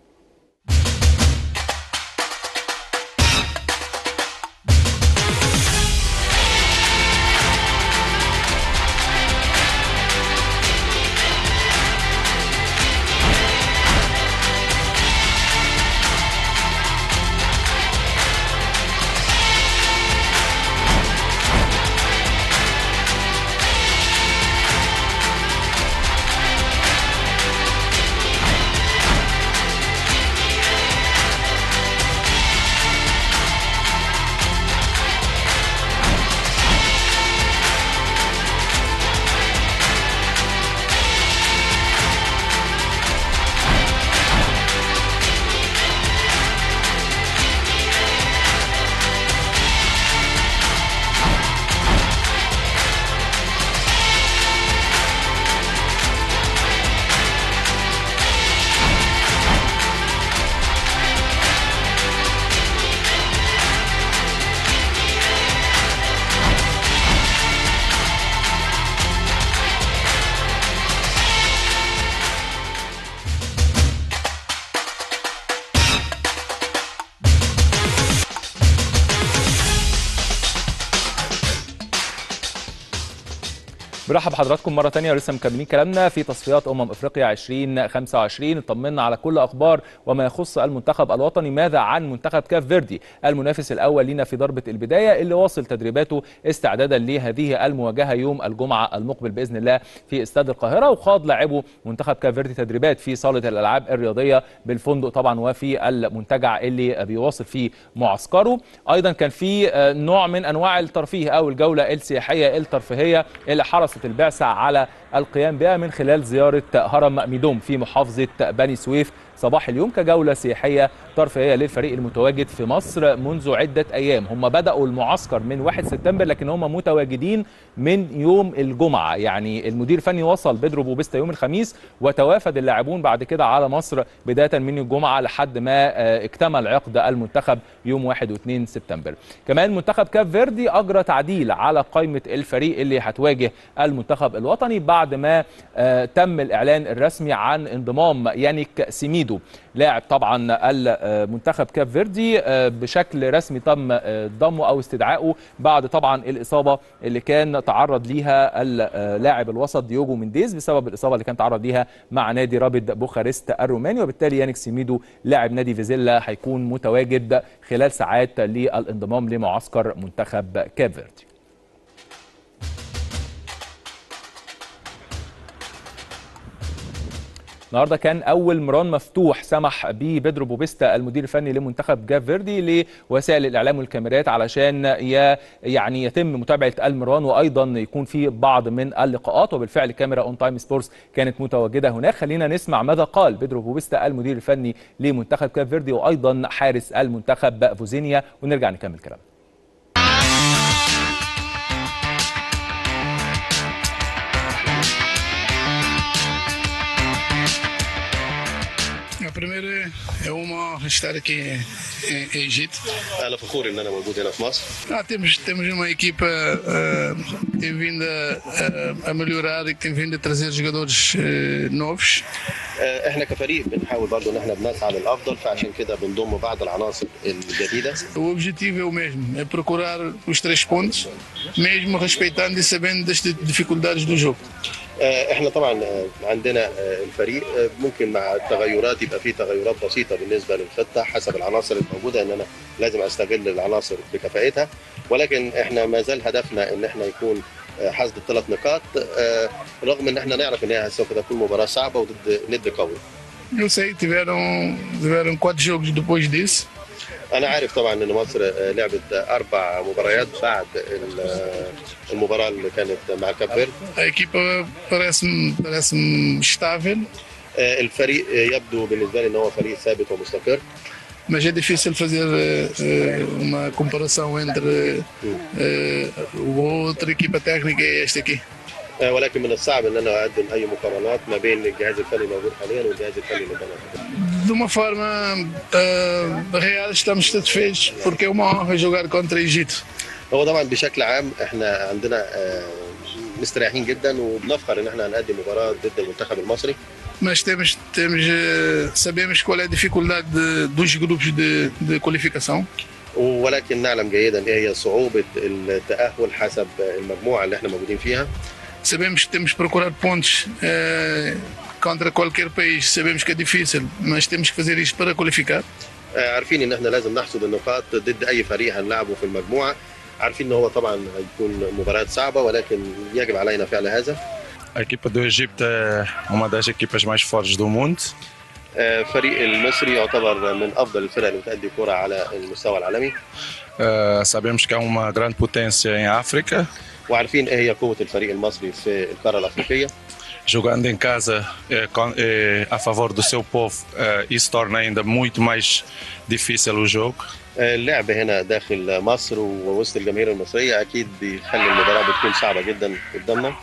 برحب بحضراتكم مرة تانية ولسه مكملين كلامنا في تصفيات أمم أفريقيا 2025 اطمنا على كل أخبار وما يخص المنتخب الوطني ماذا عن منتخب كاف فيردي المنافس الأول لنا في ضربة البداية اللي واصل تدريباته استعدادا لهذه المواجهة يوم الجمعة المقبل بإذن الله في استاد القاهرة وخاض لاعبو منتخب كاف فيردي تدريبات في صالة الألعاب الرياضية بالفندق طبعا وفي المنتجع اللي بيواصل فيه معسكره أيضا كان في نوع من أنواع الترفيه أو الجولة السياحية الترفيهية اللي حرصت البعثة على القيام بها من خلال زيارة هرم ميدوم في محافظة بني سويف صباح اليوم كجولة سياحية ترفيهية للفريق المتواجد في مصر منذ عدة أيام هم بدأوا المعسكر من 1 سبتمبر لكن هم متواجدين من يوم الجمعة يعني المدير الفني وصل بيدرو بوبيستا يوم الخميس وتوافد اللاعبون بعد كده على مصر بداية من الجمعة لحد ما اكتمل عقد المنتخب يوم 1 و2 سبتمبر كمان منتخب كاف فيردي أجرى تعديل على قائمة الفريق اللي هتواجه المنتخب الوطني بعد ما تم الإعلان الرسمي عن انضمام يانيك سيميدو لاعب طبعا المنتخب كاف فيردي بشكل رسمي تم ضمه او استدعائه بعد طبعا الاصابه اللي كان تعرض ليها اللاعب الوسط ديوجو مينديز بسبب الاصابه اللي كان تعرض ليها مع نادي رابد بوخارست الروماني وبالتالي يانيك سيميدو لاعب نادي فيزيلا هيكون متواجد خلال ساعات للانضمام لمعسكر منتخب كاف فيردي النهارده كان اول مران مفتوح سمح به بيدرو بوبيستا المدير الفني لمنتخب جاف فيردي لوسائل الاعلام والكاميرات علشان يعني يتم متابعه المران وايضا يكون في بعض من اللقاءات وبالفعل كاميرا اون تايم سبورتس كانت متواجده هناك خلينا نسمع ماذا قال بيدرو بوبيستا المدير الفني لمنتخب كاف فيردي وايضا حارس المنتخب فوزينيا ونرجع نكمل كلامنا primeiro é uma estar aqui em, em Egito. انا فخور ان انا موجود هنا في مصر Ah, temos, temos uma equipa ah, que tem vindo a, a- a melhorar e que tem vindo a trazer jogadores eh, novos. آه، احنا كفريق بنحاول برضو ان احنا بنسعى للافضل فعشان كده بنضم بعض العناصر الجديده O objetivo é o mesmo, é procurar os três pontos, mesmo respeitando e sabendo das di- dificuldades do jogo. آه، احنا طبعا آه، عندنا آه، الفريق آه، ممكن مع التغيرات يبقى فيه تغيرات بسيطه بالنسبه للخطه حسب العناصر الموجوده ان انا لازم استغل العناصر بكفاءتها ولكن احنا ما زال هدفنا ان eحنا يكون آه، حصد الثلاث نقاط آه، رغم ان احنا نعرف ان هي سوف تكون مباراه صعبه وضد ند قوي Eu sei que tiveram, tiveram quatro jogos depois disso. انا عارف طبعا ان مصر آه، لعبت اربع مباريات بعد ال- آه، المباراه اللي كانت مع كاب فيرد A equipa parece-me parece estável, آه، الفريق آه، يبدو بالنسبه لي ان هو فريق ثابت ومستقر mas é difícil fazer eh, eh, uma comparação entre eh, a outra equipa técnica e esta aqui. آه، ولكن من الصعب ان انا اقدم اي مقارنات ما بين الجهاز الفني الموجود حاليا والجهاز الفني اللي كان De uma forma eh, real, estamos satisfeitos porque é uma honra jogar contra Egito. هو طبعا بشكل عام احنا عندنا آه، مستريحين جدا وبنفخر ان احنا هنقدم مباراه ضد المنتخب المصري Mas temos, temos, eh, sabemos qual é a dificuldade de- dos grupos de, de qualificação. ولكن نعلم جيدا ايه هي صعوبه التاهل حسب المجموعه اللي احنا موجودين فيها Sabemos que temos que procurar pontos eh, contra qualquer país. Sabemos que é difícil, mas temos que fazer isto para qualificar. آه، عارفين ان احنا لازم نحصد النقاط ضد اي فريق هنلعبه في المجموعه عارفين ان هو طبعا هيكون مباراه صعبه ولكن يجب علينا فعل هذا A equipa do Egito é uma das equipas mais fortes do mundo. آه، فريق المصري يعتبر من افضل الفرق اللي بتأدي كرة على المستوى العالمي Uh, sabemos que é uma grande potência em África. وعارفين ايه هي قوه الفريق المصري في القاره الافريقيه Jogando em casa eh, com- eh, a favor do seu povo, eh, isso torna ainda muito mais difícil o jogo. آه، اللعب هنا داخل مصر ووسط الجماهير المصريه اكيد بيخلي المباراه بتكون صعبه جدا قدامنا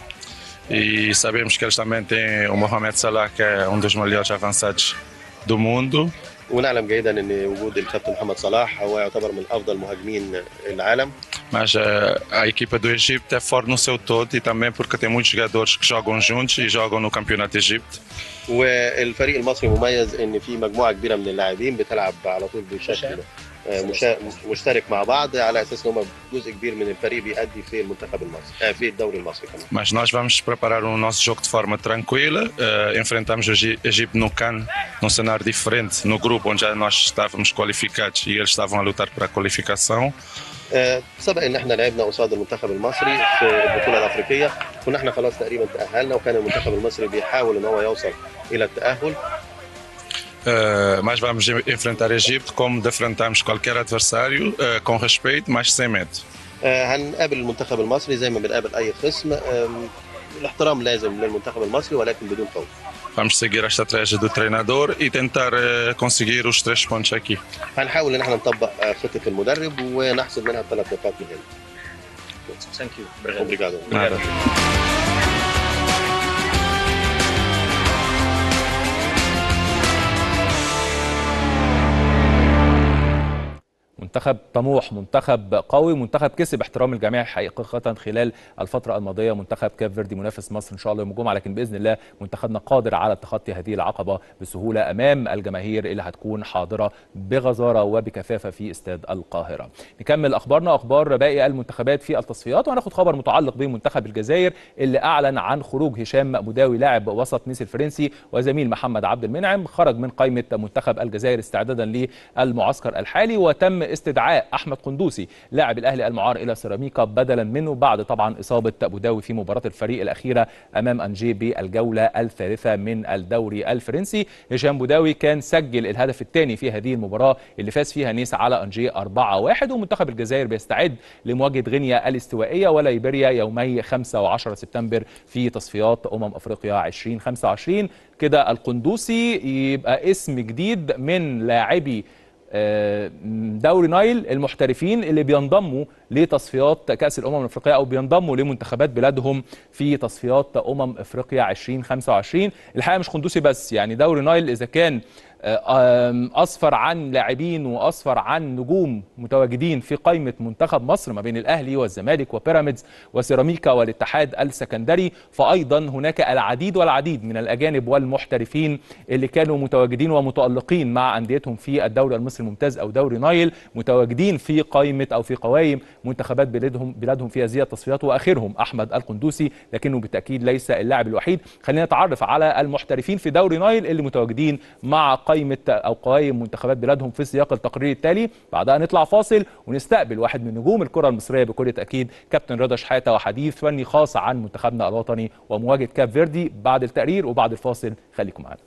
E sabemos que eles também têm o Mohamed Salah, que é um dos melhores avançados do mundo. ونعلم جيدا ان وجود الكابتن محمد صلاح هو يعتبر من افضل مهاجمين العالم Mas eh, a equipa do Egito é forte no seu todo e também porque tem muitos jogadores que jogam juntos e jogam no Campeonato Egito. والفريق المصري مميز ان في مجموعه كبيره من اللاعبين بتلعب على طول بشكل آه، مشا- مشترك مع بعض على اساس ان هم جزء كبير من الفريق بيأدي في المنتخب المصري آه، في الدوري المصري كمان Mas nós vamos preparar o nosso jogo de forma tranquila. Eh, enfrentamos o Egi- Egito no CAN, num cenário diferente, no grupo onde já nós estávamos qualificados e eles estavam a lutar para a qualificação. آه، سبق ان احنا لعبنا قصاد المنتخب المصري في البطوله الافريقيه كنا احنا خلاص تقريبا تاهلنا وكان المنتخب المصري بيحاول ان هو يوصل الى التاهل Eh, mas vamos em- enfrentar o Egito como defrontamos qualquer adversário, eh, com respeito, mas sem medo. آه، هنقابل المنتخب المصري زي ما بنقابل اي خصم آم، الاحترام لازم للمنتخب المصري ولكن بدون خوف Vamos seguir a estratégia do treinador e tentar eh, conseguir os três pontos aqui. هنحاول ان احنا نطبق آه، خطه المدرب ونحصد منها الثلاث نقاط من هنا Thank you. Obrigado. Nada. منتخب طموح منتخب قوي منتخب كسب احترام الجميع حقيقة خلال الفترة الماضية منتخب كاب فيردي منافس مصر إن شاء الله يوم الجمعة لكن بإذن الله منتخبنا قادر على تخطي هذه العقبة بسهولة أمام الجماهير اللي هتكون حاضرة بغزارة وبكثافة في استاد القاهرة نكمل أخبارنا أخبار باقي المنتخبات في التصفيات وهناخد خبر متعلق بمنتخب الجزائر اللي أعلن عن خروج هشام مأبوداوي لاعب وسط نيس الفرنسي وزميل محمد عبد المنعم خرج من قائمة منتخب الجزائر استعدادا للمعسكر الحالي وتم استدعاء احمد قندوسي لاعب الاهلي المعار الى سيراميكا بدلا منه بعد طبعا اصابه بوداوي في مباراه الفريق الاخيره امام انجي بالجوله الثالثه من الدوري الفرنسي هشام بوداوي كان سجل الهدف الثاني في هذه المباراه اللي فاز فيها نيس على انجي 4-1 ومنتخب الجزائر بيستعد لمواجهه غينيا الاستوائيه وليبيريا يومي 5 و10 سبتمبر في تصفيات امم افريقيا 2025 كده القندوسي يبقى اسم جديد من لاعبي آه، دوري نايل المحترفين اللي بينضموا لتصفيات كأس الأمم الأفريقية أو بينضموا لمنتخبات بلادهم في تصفيات أمم أفريقيا 2025 الحقيقة مش قندوسي بس يعني دوري نايل إذا كان آه، آم، أصفر عن لاعبين وأصفر عن نجوم متواجدين في قائمة منتخب مصر ما بين الأهلي والزمالك وبيراميدز وسيراميكا والاتحاد السكندري فأيضا هناك العديد والعديد من الأجانب والمحترفين اللي كانوا متواجدين ومتألقين مع أنديتهم في الدوري المصري الممتاز أو دوري نايل متواجدين في قائمة أو في قوائم منتخبات بلادهم بلادهم في هذه التصفيات وآخرهم أحمد القندوسي لكنه بالتأكيد ليس اللاعب الوحيد خلينا نتعرف على المحترفين في دوري نايل اللي متواجدين مع قائمة أو قوائم منتخبات بلادهم في سياق التقرير التالي بعدها نطلع فاصل ونستقبل واحد من نجوم الكرة المصرية بكل تأكيد كابتن رضا شحاتة وحديث فني خاص عن منتخبنا الوطني ومواجهة كاب فيردي بعد التقرير وبعد الفاصل خليكم معنا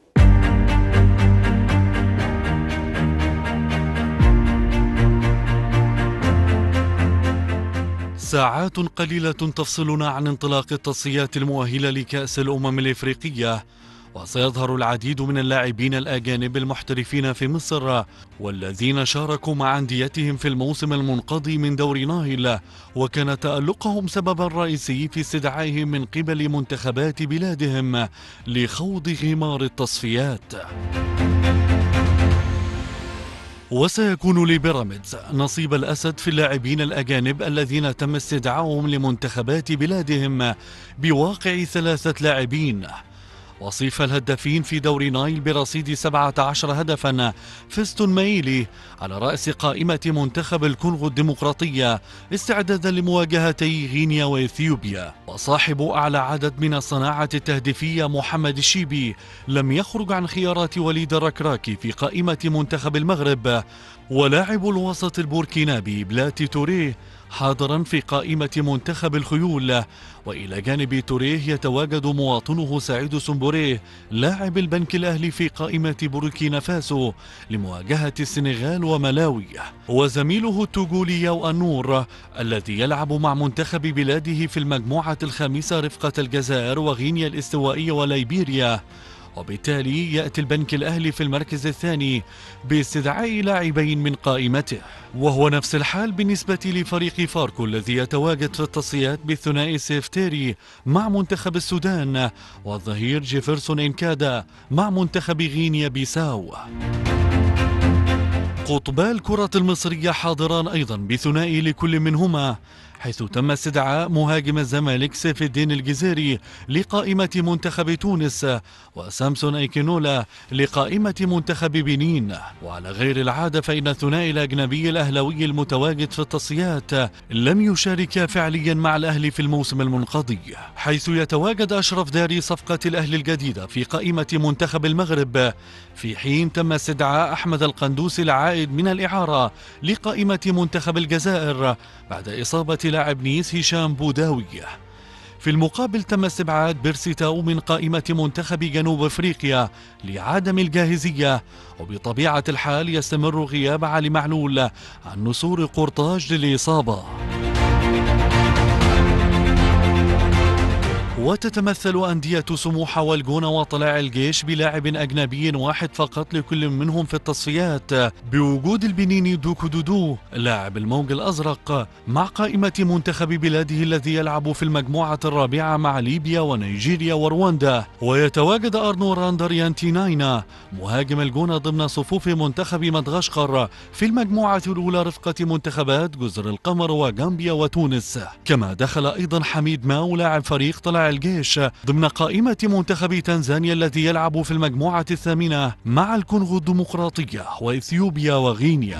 ساعات قليلة تفصلنا عن انطلاق التصفيات المؤهلة لكأس الأمم الإفريقية وسيظهر العديد من اللاعبين الأجانب المحترفين في مصر والذين شاركوا مع أنديتهم في الموسم المنقضي من دوري نايل وكان تألقهم سببا رئيسي في استدعائهم من قبل منتخبات بلادهم لخوض غمار التصفيات وسيكون لبيراميدز نصيب الأسد في اللاعبين الأجانب الذين تم استدعائهم لمنتخبات بلادهم بواقع ثلاثة لاعبين وصيف الهدافين في دوري نايل برصيد 17 هدفا فيستون مايلي على رأس قائمة منتخب الكونغو الديمقراطية استعدادا لمواجهتي غينيا وإثيوبيا وصاحب أعلى عدد من الصناعة التهديفية محمد الشيبي لم يخرج عن خيارات وليد الركراكي في قائمة منتخب المغرب ولاعب الوسط البوركينابي بلاتي توريه حاضرا في قائمة منتخب الخيول وإلى جانب توريه يتواجد مواطنه سعيد سمبوريه لاعب البنك الأهلي في قائمة بوركينا فاسو لمواجهة السنغال وملاوي وزميله التوغولي النور الذي يلعب مع منتخب بلاده في المجموعة الخامسة رفقة الجزائر وغينيا الاستوائية وليبيريا وبالتالي يأتي البنك الأهلي في المركز الثاني باستدعاء لاعبين من قائمته وهو نفس الحال بالنسبة لفريق فاركو الذي يتواجد في التصفيات بالثنائي سيفتيري مع منتخب السودان والظهير جيفرسون إنكادا مع منتخب غينيا بيساو قطبا الكرة المصرية حاضران أيضا بثنائي لكل منهما حيث تم استدعاء مهاجم الزمالك سيف الدين الجزيري لقائمة منتخب تونس وسامسون أيكينولا لقائمة منتخب بنين وعلى غير العادة فإن الثنائي الأجنبي الأهلوي المتواجد في التصفيات لم يشارك فعليا مع الأهلي في الموسم المنقضي حيث يتواجد أشرف داري صفقة الأهلي الجديدة في قائمة منتخب المغرب في حين تم استدعاء أحمد القندوسي العائد من الإعارة لقائمة منتخب الجزائر بعد إصابة لاعب نيس هشام بوداوي في المقابل تم استبعاد بيرسي تاو من قائمة منتخب جنوب افريقيا لعدم الجاهزية وبطبيعة الحال يستمر غياب علي معلول عن نسور قرطاج للإصابة وتتمثل أندية سموحة والجونة وطلائع الجيش بلاعب أجنبي واحد فقط لكل منهم في التصفيات بوجود البنيني دوكو دودو لاعب الموج الأزرق مع قائمة منتخب بلاده الذي يلعب في المجموعة الرابعة مع ليبيا ونيجيريا ورواندا ويتواجد أرنو راندريانتيناينا مهاجم الجونة ضمن صفوف منتخب مدغشقر في المجموعة الأولى رفقة منتخبات جزر القمر وغامبيا وتونس كما دخل أيضا حميد ماو لاعب فريق طلائع الجيش ضمن قائمة منتخب تنزانيا الذي يلعب في المجموعة الثامنة مع الكونغو الديمقراطية وإثيوبيا وغينيا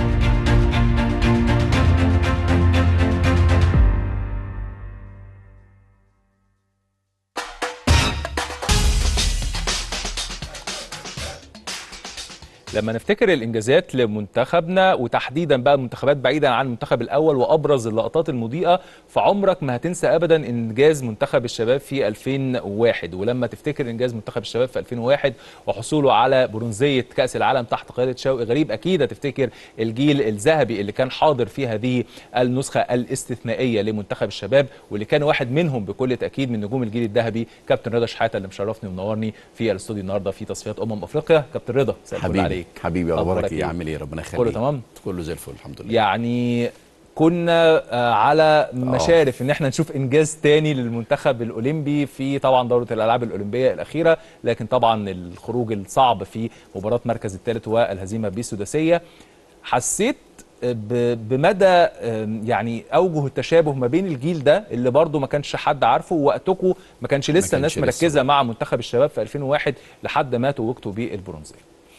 لما نفتكر الانجازات لمنتخبنا وتحديدا بقى المنتخبات بعيدا عن المنتخب الاول وابرز اللقطات المضيئه فعمرك ما هتنسى ابدا انجاز منتخب الشباب في 2001 ولما تفتكر انجاز منتخب الشباب في 2001 وحصوله على برونزيه كاس العالم تحت قياده شوقي غريب اكيد هتفتكر الجيل الذهبي اللي كان حاضر في هذه النسخه الاستثنائيه لمنتخب الشباب واللي كان واحد منهم بكل تاكيد من نجوم الجيل الذهبي كابتن رضا شحاته اللي مشرفني ومنورني في الاستوديو النهارده في تصفيات امم افريقيا كابتن رضا مساء الفل حبيبي عليك حبيبي أخبارك اخبارك ايه إيه؟ عامل ايه ربنا يخليك كله تمام كله زي الفل الحمد لله يعني كنا آه، على مشارف ان احنا نشوف انجاز تاني للمنتخب الاولمبي في طبعا دوره الالعاب الاولمبيه الاخيره لكن طبعا الخروج الصعب في مباراه مركز الثالث والهزيمه بسداسيه حسيت ب- بمدى آم، يعني اوجه التشابه ما بين الجيل ده اللي برضه ما كانش حد عارفه ووقتكم ما كانش لسه الناس كانش لسه. مركزه مع منتخب الشباب في 2001 لحد ما توجتوا بالبرونزيه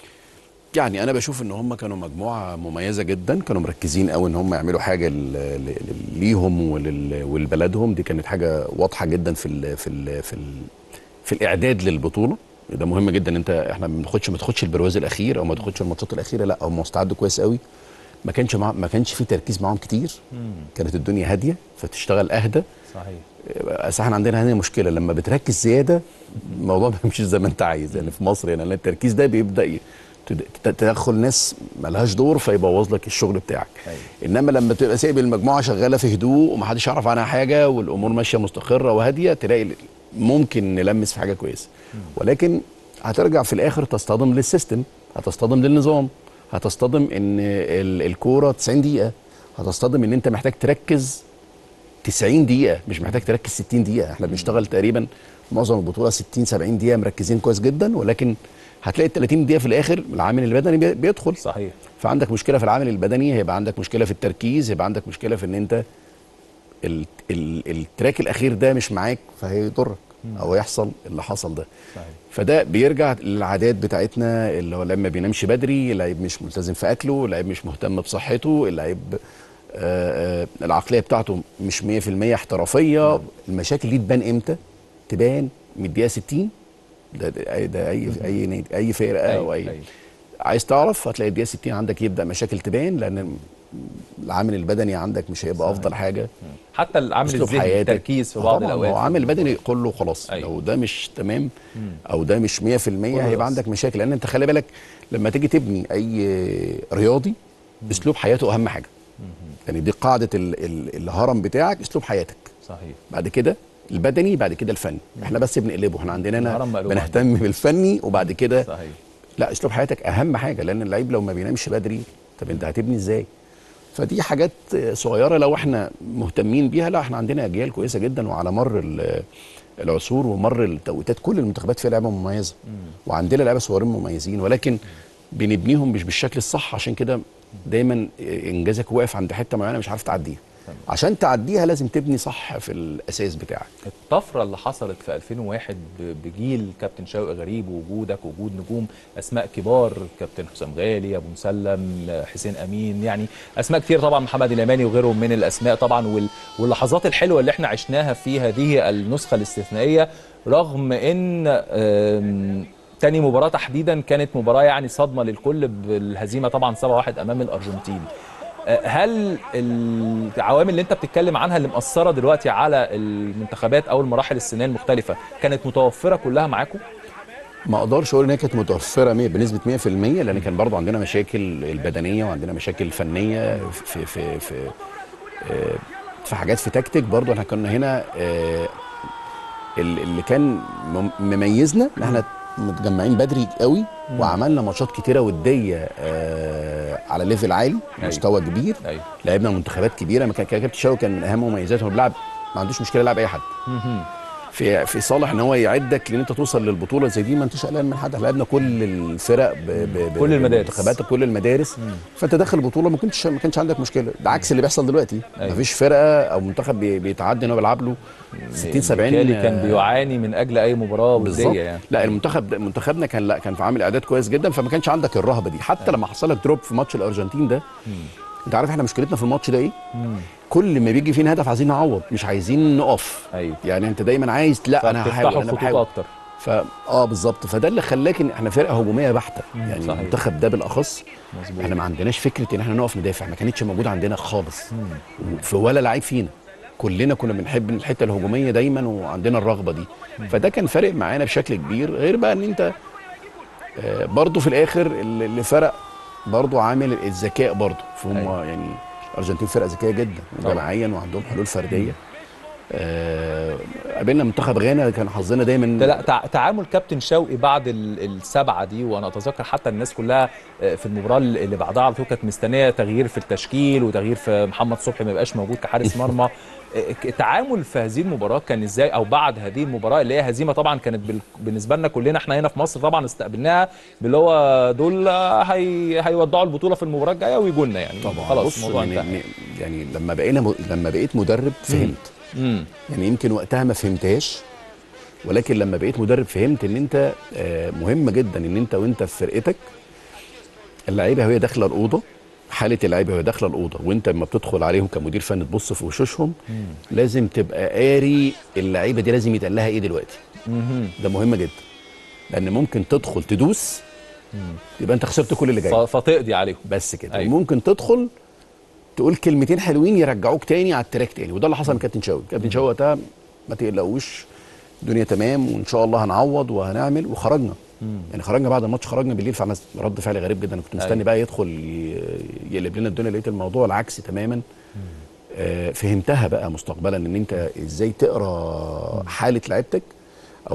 يعني انا بشوف ان هم كانوا مجموعه مميزه جدا كانوا مركزين قوي ان هم يعملوا حاجه ل- ل- ليهم ولل- ولبلدهم دي كانت حاجه واضحه جدا في ال في ال في ال في الاعداد للبطوله ده مهم جدا انت احنا ما بناخدش ما تاخدش البرواز الاخير او ما تاخدش الماتشات الاخيره لا هم مستعدوا كويس قوي ما كانش مع ما كانش في تركيز معاهم كتير كانت الدنيا هاديه فتشتغل اهدى صحيح بس احنا عندنا هنا مشكله لما بتركز زياده الموضوع ما بيمشيش زي ما انت عايز يعني في مصر يعني لأن التركيز ده بيبدا ي- تد- تد- تدخل ناس ملهاش دور فيبوظ لك الشغل بتاعك أيوة. انما لما تبقى سايب المجموعه شغاله في هدوء ومحدش يعرف عنها حاجه والامور ماشيه مستقره وهاديه تلاقي ال- ممكن نلمس في حاجه كويسه ولكن هترجع في الاخر تصطدم للسيستم هتصطدم للنظام هتصطدم ان ال- الكوره 90 دقيقه هتصطدم ان انت محتاج تركز 90 دقيقة مش محتاج تركز 60 دقيقة احنا بنشتغل تقريبا معظم البطولة 60 70 دقيقة مركزين كويس جدا ولكن هتلاقي ال 30 دقيقة في الآخر العامل البدني بي- بيدخل صحيح فعندك مشكلة في العامل البدني هيبقى عندك مشكلة في التركيز هيبقى عندك مشكلة في ان انت ال ال التراك الأخير ده مش معاك فهيضرك او يحصل اللي حصل ده صحيح فده بيرجع للعادات بتاعتنا اللي هو لما بينامش بدري اللعيب مش ملتزم في اكله اللعيب مش مهتم بصحته اللعيب آه، آه، العقليه بتاعته مش 100% احترافيه المشاكل دي تبان امتى تبان من الدقيقه 60 ده, ده, ده اي اي نادي اي فرقه او اي أيوة. عايز تعرف هتلاقي الدقيقه 60 عندك يبدا مشاكل تبان لان العامل البدني عندك مش هيبقى افضل حاجه حتى العامل اسلوب الذهني حياتك التركيز في آه بعض طبعاً، الاوقات هو عامل بدني كله خلاص أيوة. لو ده مش تمام او ده مش 100% هيبقى بس. عندك مشاكل لان انت خلي بالك لما تيجي تبني اي رياضي اسلوب حياته اهم حاجه يعني دي قاعده ال ال الهرم بتاعك اسلوب حياتك صحيح بعد كده البدني بعد كده الفني احنا بس بنقلبه احنا عندنا هنا الهرم مقلوب بنهتم بالفني وبعد كده صحيح لا اسلوب حياتك اهم حاجه لان اللعيب لو ما بينامش بدري طب انت هتبني ازاي فدي حاجات صغيره لو احنا مهتمين بيها لا احنا عندنا اجيال كويسه جدا وعلى مر ال- العصور ومر التوقيتات كل المنتخبات فيها لعيبه مميزه وعندنا لعيبه صغيرين مميزين ولكن بنبنيهم مش بالشكل الصح عشان كده دايما انجازك واقف عند حته معينه مش عارف تعديها عشان تعديها لازم تبني صح في الاساس بتاعك الطفره اللي حصلت في 2001 ب- بجيل كابتن شوقي غريب ووجودك وجود نجوم اسماء كبار كابتن حسام غالي ابو مسلم حسين امين يعني اسماء كتير طبعا محمد اليماني وغيرهم من الاسماء طبعا وال- واللحظات الحلوه اللي احنا عشناها في هذه النسخه الاستثنائيه رغم ان آم، تاني مباراة تحديدا كانت مباراة يعني صدمة للكل بالهزيمة طبعا 7-1 أمام الأرجنتين آه، هل العوامل اللي انت بتتكلم عنها اللي مأثرة دلوقتي على المنتخبات أو المراحل السنية المختلفة كانت متوفرة كلها معاكم؟ ما اقدرش اقول ان هي كانت متوفره 100 بنسبه 100% لان كان برضو عندنا مشاكل البدنيه وعندنا مشاكل فنيه في في في آه، في حاجات في تكتيك برضو احنا كنا هنا آه، ال- اللي كان مم- مميزنا ان احنا متجمعين بدري قوي وعملنا ماتشات كتيره وديه آه، على ليفل عالي أيوة. مستوى كبير أيوة. لعبنا منتخبات كبيره ما كان كان كابتن شاوي كان من اهم مميزاته انه بيلعب ما عندوش مشكله يلعب اي حد في في صالح ان هو يعدك لان انت توصل للبطوله زي دي ما انتش قلقان من حد احنا لعبنا كل الفرق ب ب ب كل المدارس. منتخبات كل المدارس فانت داخل البطوله ما كنتش ما كانش عندك مشكله ده عكس اللي بيحصل دلوقتي أيوة. ما فيش فرقه او منتخب بي- بيتعدي ان هو بيلعب له 60 70 بالتالي كان آه، بيعاني من أجل أي مباراة بالظبط ودية يعني لا المنتخب ده منتخبنا كان لا كان في عامل اعداد كويس جدا فما كانش عندك الرهبه دي حتى لما حصل لك دروب في ماتش الارجنتين ده انت عارف احنا مشكلتنا في الماتش ده ايه كل ما بيجي فينا هدف عايزين نعوض مش عايزين نقف أيوة. يعني انت دايما عايز لا انا هحاول فبتفتحوا انا خطوط بحاول أكتر ف اه بالظبط فده اللي خلاك ان احنا فرقه هجوميه بحته يعني صحيح. المنتخب ده بالاخص مظبوط. احنا ما عندناش فكره ان احنا نقف ندافع ما كانتش موجوده عندنا خالص في ولا لعيب فينا كلنا كنا بنحب الحته الهجوميه دايما وعندنا الرغبه دي فده كان فارق معانا بشكل كبير غير بقى ان انت آه، برضو في الاخر اللي اللي فرق برضو عامل الذكاء برضو فهم أيوة. يعني الارجنتين فرقه ذكيه جدا طبعا. جماعيا وعندهم حلول فرديه آه، قابلنا منتخب غانا كان حظنا دايما ده لا تع- تعامل كابتن شوقي بعد ال- السبعه دي وانا اتذكر حتى الناس كلها آه، في المباراه اللي بعدها على طول كانت مستنيه تغيير في التشكيل وتغيير في محمد صبحي ما يبقاش موجود كحارس مرمى آه، ك- التعامل في هذه المباراه كان ازاي او بعد هذه المباراه اللي هي هزيمه طبعا كانت بال- بالنسبه لنا كلنا احنا هنا في مصر طبعا استقبلناها باللي هو دول آه، هي هيودعوا البطوله في المباراه الجايه ويجوا لنا يعني طبعا خلاص بص الموضوع يعني, انتهى يعني لما بقينا م... لما بقيت مدرب فهمت امم يعني يمكن وقتها ما فهمتهاش ولكن لما بقيت مدرب فهمت ان انت آه، مهم جدا ان انت وانت في فرقتك اللعيبه وهي داخله الاوضه حاله اللعيبه وهي داخله الاوضه وانت لما بتدخل عليهم كمدير فني تبص في وشوشهم لازم تبقى قاري اللعيبه دي لازم يتقال لها ايه دلوقتي ده مهم جدا لان ممكن تدخل تدوس يبقى انت خسرت كل اللي جاي ف- فتقضي عليهم بس كده أيوة. أيوة. ممكن تدخل تقول كلمتين حلوين يرجعوك تاني على التراك تاني وده اللي حصل من كابتن شوقي كابتن شوقي وقتها ما تقلقوش الدنيا تمام وان شاء الله هنعوض وهنعمل وخرجنا يعني خرجنا بعد الماتش خرجنا بالليل فعلا رد فعل غريب جدا انا كنت مستني أيوة. بقى يدخل ي- يقلب لنا الدنيا لقيت الموضوع العكس تماما آه، فهمتها بقى مستقبلا ان انت ازاي تقرا حاله لعيبتك او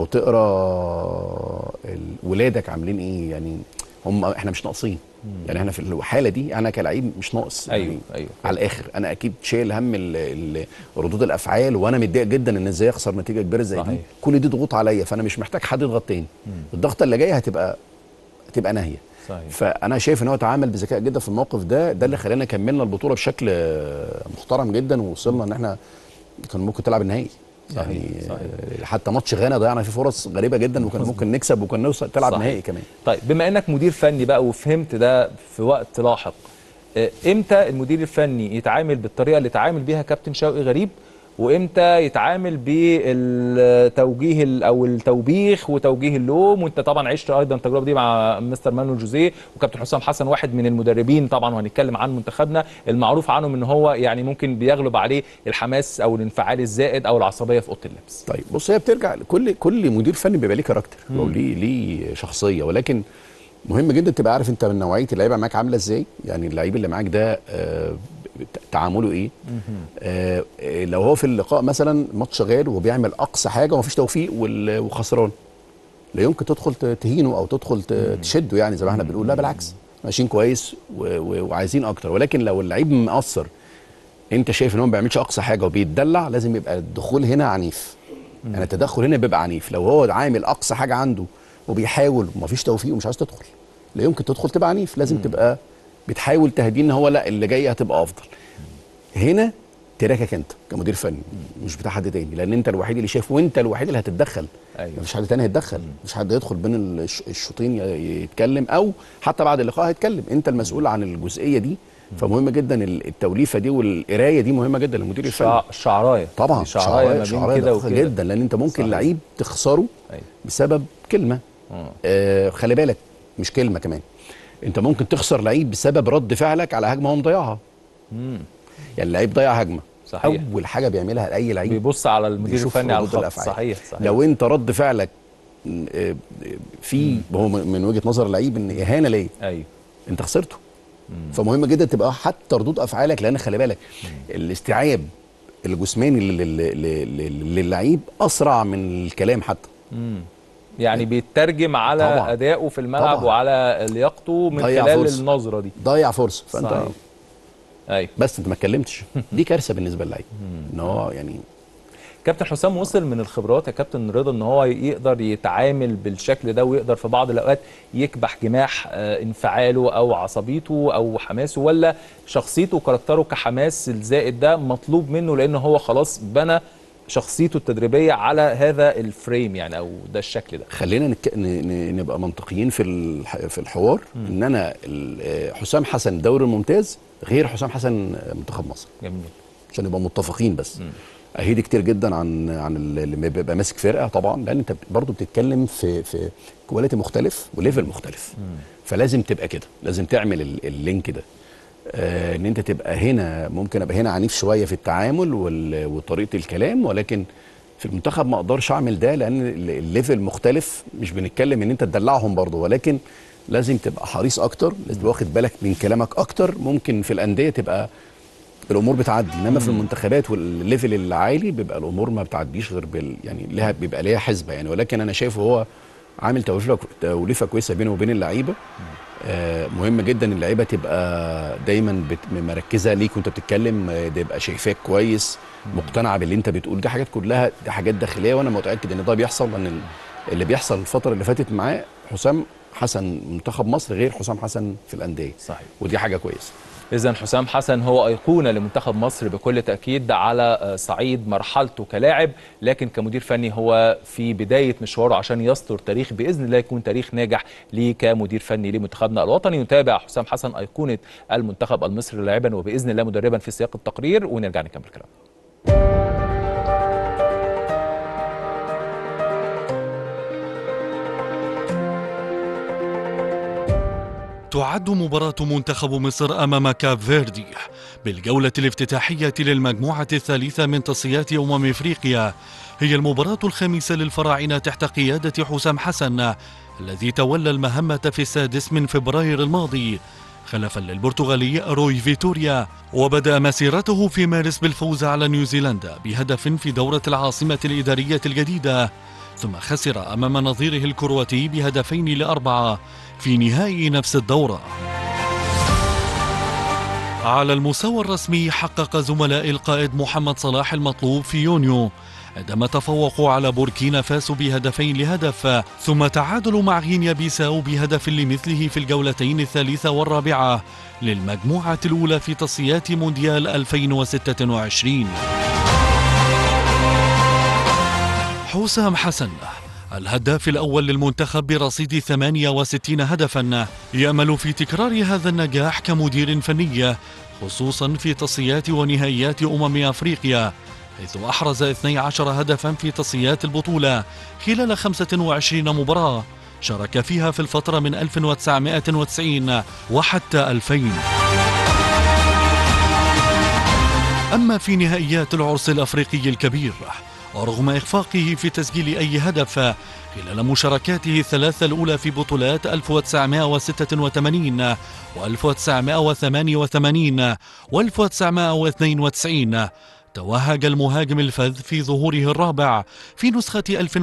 تقرا ال- ولادك عاملين ايه يعني هم احنا مش ناقصين يعني احنا في الحاله دي انا كلاعب مش ناقص أيوة، يعني أيوة. على الاخر انا اكيد شايل هم ال- ال- ردود الافعال وانا متضايق جدا ان ازاي اخسر نتيجه كبيره زي دي صحيح. كل دي ضغوط عليا فانا مش محتاج حد يضغط تاني الضغطه اللي جايه هتبقى هتبقى ناهيه صحيح. فانا شايف ان هو اتعامل بذكاء جدا في الموقف ده ده اللي خلانا كملنا البطوله بشكل آه، محترم جدا ووصلنا ان احنا كان ممكن تلعب النهائي صحيح، يعني صحيح. آه، حتى ماتش غانا ضيعنا فيه فرص غريبه جدا وكان ممكن نكسب وكان نوصل تلعب صحيح. نهائي كمان طيب بما انك مدير فني بقى وفهمت ده في وقت لاحق آه، امتى المدير الفني يتعامل بالطريقه اللي تعامل بيها كابتن شوقي غريب وامتى يتعامل بالتوجيه ال- او التوبيخ وتوجيه اللوم وانت طبعا عشت ايضا التجربه دي مع مستر مانويل جوزيه وكابتن حسام حسن واحد من المدربين طبعا وهنتكلم عن منتخبنا المعروف عنهم ان هو يعني ممكن بيغلب عليه الحماس او الانفعال الزائد او العصبيه في اوضه اللبس طيب بص هي بترجع كل كل مدير فني بيبقى ليه كاركتر او ليه ليه شخصيه ولكن مهم جدا تبقى عارف انت من نوعيه اللعيبه معاك عامله ازاي يعني اللعيب اللي معاك ده آه، ت- تعامله ايه آه آه، لو هو في اللقاء مثلا ماتش شغال وبيعمل اقصى حاجه ومفيش توفيق وال- وخسران لا يمكن تدخل ت- تهينه او تدخل ت- تشده يعني زي ما احنا بنقول لا بالعكس ماشيين كويس و- و- وعايزين اكتر ولكن لو اللعيب مقصر انت شايف ان هو ما بيعملش اقصى حاجه وبيتدلع لازم يبقى الدخول هنا عنيف يعني التدخل هنا بيبقى عنيف لو هو عامل اقصى حاجه عنده وبيحاول ومفيش توفيق ومش عايز تدخل لا يمكن تدخل تبقى عنيف لازم تبقى بتحاول تهديه ان هو لا اللي جاي هتبقى افضل هنا تراكك انت كمدير فني مش بتاع حد تاني لان انت الوحيد اللي شايف وانت الوحيد اللي هتتدخل أيوة. مفيش حد تاني هيتدخل مفيش حد يدخل بين الش- الشوطين ي- يتكلم او حتى بعد اللقاء هيتكلم انت المسؤول عن الجزئيه دي فمهم جدا ال- التوليفه دي والقرايه دي مهمه جدا للمدير الفني شع- شعرايه طبعا دي شعرايه ما بين شعرايه كده دقيقة وكده جدا لان انت ممكن صحيح. لعيب تخسره أيوة. بسبب كلمه آه. آه خلي بالك مش كلمه كمان انت ممكن تخسر لعيب بسبب رد فعلك على هجمه هو مضيعها مم. يعني اللعيب ضيع هجمه صحيح. اول حاجه بيعملها لاي لعيب بيبص على المدير بيشوف الفني على ردود الخط الأفعال. صحيح صحيح لو انت رد فعلك م، آه، في هو من من وجهه نظر اللعيب ان اهانه ليه ايوه انت خسرته فمهم جدا تبقى حتى ردود افعالك لان خلي بالك الاستيعاب الجسماني لل- لل- لل- للعيب اسرع من الكلام حتى يعني بيترجم على طبعاً. ادائه في الملعب طبعاً. وعلى لياقته من ضيع خلال فرصة. النظره دي ضيع فرصه فانت صحيح. ايوه بس انت ما اتكلمتش دي كارثه بالنسبه للعيب ان هو يعني كابتن حسام وصل من الخبرات يا كابتن رضا ان هو يقدر يتعامل بالشكل ده ويقدر في بعض الاوقات يكبح جماح آه، انفعاله او عصبيته او حماسه ولا شخصيته وكاركتره كحماس الزائد ده مطلوب منه لان هو خلاص بنى شخصيته التدريبيه على هذا الفريم يعني او ده الشكل ده خلينا نك... ن... ن... نبقى منطقيين في الح... في الحوار ان انا ال- آه، حسام حسن الدوري الممتاز غير حسام حسن آه، منتخب مصر جميل عشان نبقى متفقين بس اهيدي كتير جدا عن عن اللي بيبقى ماسك فرقه طبعا لان انت برضو بتتكلم في في كواليتي مختلف وليفل مختلف فلازم تبقى كده لازم تعمل ال- اللينك ده آه ان انت تبقى هنا ممكن ابقى هنا عنيف شويه في التعامل وال- وطريقه الكلام ولكن في المنتخب ما اقدرش اعمل ده لان ال- الليفل مختلف مش بنتكلم ان انت تدلعهم برضو ولكن لازم تبقى حريص اكتر لازم تبقى واخد بالك من كلامك اكتر ممكن في الانديه تبقى الامور بتعدي انما في المنتخبات والليفل العالي بيبقى الامور ما بتعديش غير بال يعني لها بيبقى ليها حسبه يعني ولكن انا شايفه هو عامل توليفه توليفه كويسه بينه وبين اللعيبه آه مهم جدا اللعيبه تبقى دايما بت- مركزه ليك وانت بتتكلم آه، ده يبقى شايفاك كويس مقتنعه باللي انت بتقول دي حاجات كلها دي حاجات داخليه وانا متاكد ان ده بيحصل لان ال- اللي بيحصل الفتره اللي فاتت معاه حسام حسن منتخب مصر غير حسام حسن في الانديه صحيح ودي حاجه كويسه إذا حسام حسن هو أيقونة لمنتخب مصر بكل تأكيد على آه، صعيد مرحلته كلاعب لكن كمدير فني هو في بداية مشواره عشان يسطر تاريخ بإذن الله يكون تاريخ ناجح ليه كمدير فني لمنتخبنا الوطني نتابع حسام حسن أيقونة المنتخب المصري لاعبا وبإذن الله مدربا في سياق التقرير ونرجع نكمل كلام تعد مباراة منتخب مصر أمام كاب فيردي بالجولة الافتتاحية للمجموعة الثالثة من تصفيات أمم إفريقيا هي المباراة الخامسة للفراعنة تحت قيادة حسام حسن الذي تولى المهمة في السادس من فبراير الماضي خلفا للبرتغالي روي فيتوريا وبدأ مسيرته في مارس بالفوز على نيوزيلندا بهدف في دورة العاصمة الإدارية الجديدة ثم خسر أمام نظيره الكرواتي بهدفين لأربعة في نهائي نفس الدورة على المستوى الرسمي حقق زملاء القائد محمد صلاح المطلوب في يونيو عندما تفوقوا على بوركينا فاسو بهدفين لهدف ثم تعادلوا مع غينيا بيساو بهدف لمثله في الجولتين الثالثة والرابعة للمجموعة الأولى في تصفيات مونديال 2026 حسام حسن الهداف الأول للمنتخب برصيد 68 هدفا يأمل في تكرار هذا النجاح كمدير فني خصوصا في تصفيات ونهائيات أمم أفريقيا حيث أحرز 12 هدفا في تصفيات البطولة خلال 25 مباراة شارك فيها في الفترة من 1990 وحتى 2000 أما في نهائيات العرس الأفريقي الكبير ورغم إخفاقه في تسجيل أي هدف خلال مشاركاته الثلاثة الأولى في بطولات 1986 و1988 و1992 توهج المهاجم الفذ في ظهوره الرابع في نسخة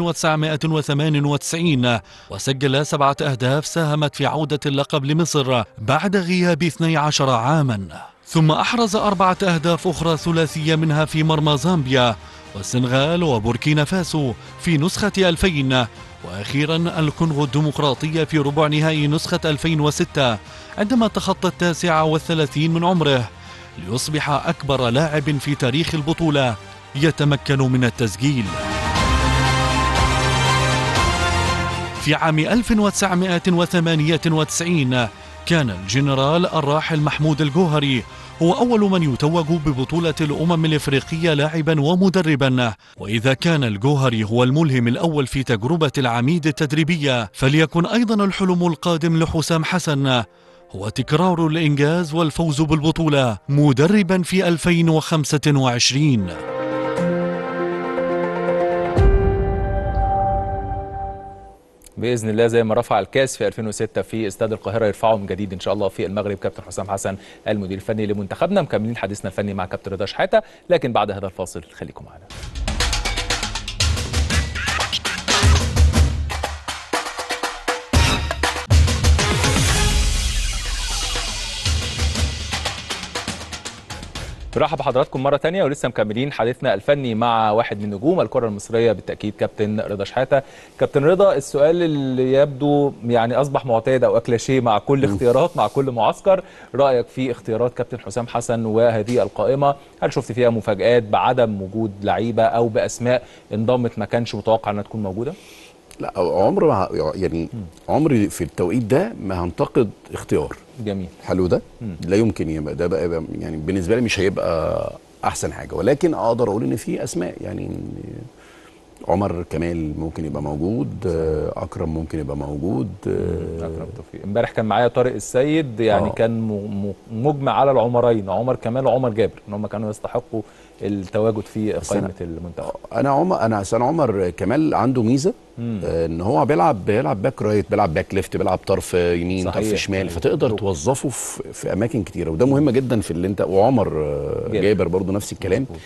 1998 وسجل سبعة أهداف ساهمت في عودة اللقب لمصر بعد غياب 12 عاما ثم أحرز أربعة أهداف أخرى ثلاثية منها في مرمى زامبيا والسنغال وبوركينا فاسو في نسخة 2000 وأخيرا الكونغو الديمقراطية في ربع نهائي نسخة 2006 عندما تخطى التاسعة والثلاثين من عمره ليصبح أكبر لاعب في تاريخ البطولة يتمكن من التسجيل في عام 1998 كان الجنرال الراحل محمود الجوهري هو أول من يتوج ببطولة الأمم الإفريقية لاعبا ومدربا وإذا كان الجوهري هو الملهم الأول في تجربة العميد التدريبية فليكن أيضا الحلم القادم لحسام حسن هو تكرار الإنجاز والفوز بالبطولة مدربا في 2025 باذن الله زي ما رفع الكاس في 2006 في استاد القاهره يرفعه من جديد ان شاء الله في المغرب كابتن حسام حسن المدير الفني لمنتخبنا مكملين حديثنا الفني مع كابتن رضا شحاته لكن بعد هذا الفاصل خليكم معنا برحب بحضراتكم مرة تانية ولسه مكملين حديثنا الفني مع واحد من نجوم الكرة المصرية بالتأكيد كابتن رضا شحاتة كابتن رضا السؤال اللي يبدو يعني أصبح معتاد أو أكلاشيه مع كل اختيارات مع كل معسكر رأيك في اختيارات كابتن حسام حسن وهذه القائمة هل شفت فيها مفاجآت بعدم وجود لعيبة أو بأسماء انضمت ما كانش متوقع أنها تكون موجودة؟ لا عمر ما يعني عمري في التوقيت ده ما هنتقد اختيار جميل حلو ده مم. لا يمكن يبقى ده بقى يبقى يعني بالنسبه لي مش هيبقى احسن حاجه ولكن اقدر اقول ان في اسماء يعني عمر كمال ممكن يبقى موجود آه، اكرم ممكن يبقى موجود آه، اكرم توفيق امبارح كان معايا طارق السيد يعني آه. كان م- م- مجمع على العمرين عمر كمال وعمر جابر ان هم كانوا يستحقوا التواجد في بس قائمه أنا- المنتخب انا عمر انا أصل أنا عمر كمال عنده ميزه مم. آه، ان هو بيلعب بيلعب باك رايت بيلعب باك ليفت بيلعب طرف يمين صحيح. طرف شمال صحيح. فتقدر توظفه في, في اماكن كتيره وده مهم جدا في اللي انت وعمر آه، جابر. جابر برضو نفس الكلام مظبوط.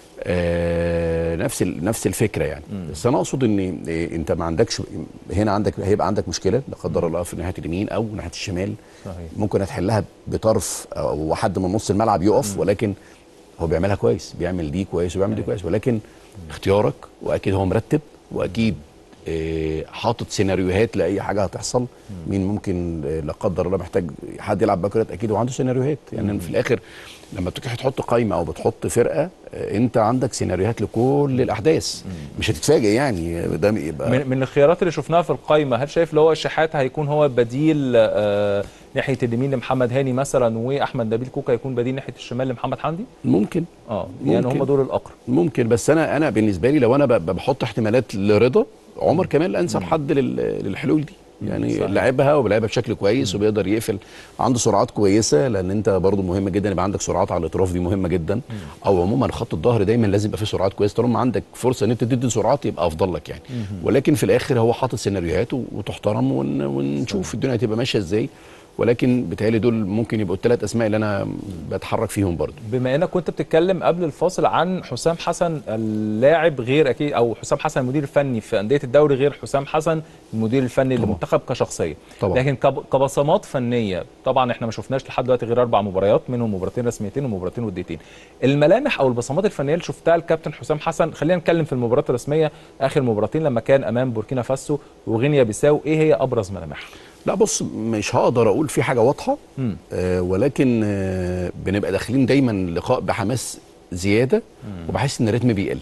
آه نفس ال- نفس الفكره يعني بس انا اقصد ان إيه، انت ما عندكش هنا عندك هيبقى عندك مشكله لا قدر الله في ناحيه اليمين او ناحيه الشمال صحيح ممكن هتحلها بطرف او حد من نص الملعب يقف ولكن هو بيعملها كويس بيعمل دي كويس وبيعمل دي كويس ولكن اختيارك واكيد هو مرتب واكيد آه، حاطط سيناريوهات لاي حاجه هتحصل مين ممكن آه، لا قدر الله محتاج حد يلعب باك رايت اكيد هو عنده سيناريوهات يعني في الاخر لما بتروح تحط قائمه او بتحط فرقه آه، انت عندك سيناريوهات لكل الاحداث مش هتتفاجئ يعني ده يبقى من, من الخيارات اللي شفناها في القائمه هل شايف اللي هو الشحات هيكون هو بديل آه ناحيه اليمين لمحمد هاني مثلا واحمد نبيل كوكا يكون بديل ناحيه الشمال لمحمد حمدي ممكن اه يعني ممكن. هم دول الاقرب ممكن بس انا انا بالنسبه لي لو انا ب- ب- بحط احتمالات لرضا عمر كمال انسب حد لل- للحلول دي يعني صحيح. لعبها وبيلعبها بشكل كويس وبيقدر يقفل عنده سرعات كويسه لان انت برضو مهم جدا يبقى عندك سرعات على الاطراف دي مهمه جدا او عموما خط الظهر دايما لازم يبقى فيه سرعات كويسه طالما عندك فرصه ان انت تدي سرعات يبقى افضل لك يعني ولكن في الاخر هو حاطط سيناريوهات و- وتحترم ون- ونشوف الدنيا هتبقى ماشيه ازاي ولكن بيتهيألي دول ممكن يبقوا الثلاث اسماء اللي انا بتحرك فيهم برضو بما انك كنت بتتكلم قبل الفاصل عن حسام حسن اللاعب غير اكيد او حسام حسن المدير الفني في انديه الدوري غير حسام حسن المدير الفني طبعا. للمنتخب كشخصيه طبعا. لكن كب- كبصمات فنيه طبعا احنا ما شفناش لحد دلوقتي غير اربع مباريات منهم مباراتين رسميتين ومباراتين وديتين الملامح او البصمات الفنيه اللي شفتها الكابتن حسام حسن خلينا نتكلم في المباريات الرسميه اخر مباراتين لما كان امام بوركينا فاسو وغينيا بيساو ايه هي ابرز ملامحها لا بص مش هقدر اقول في حاجه واضحه مم. آه ولكن آه بنبقى داخلين دايما لقاء بحماس زياده وبحس ان الريتم بيقل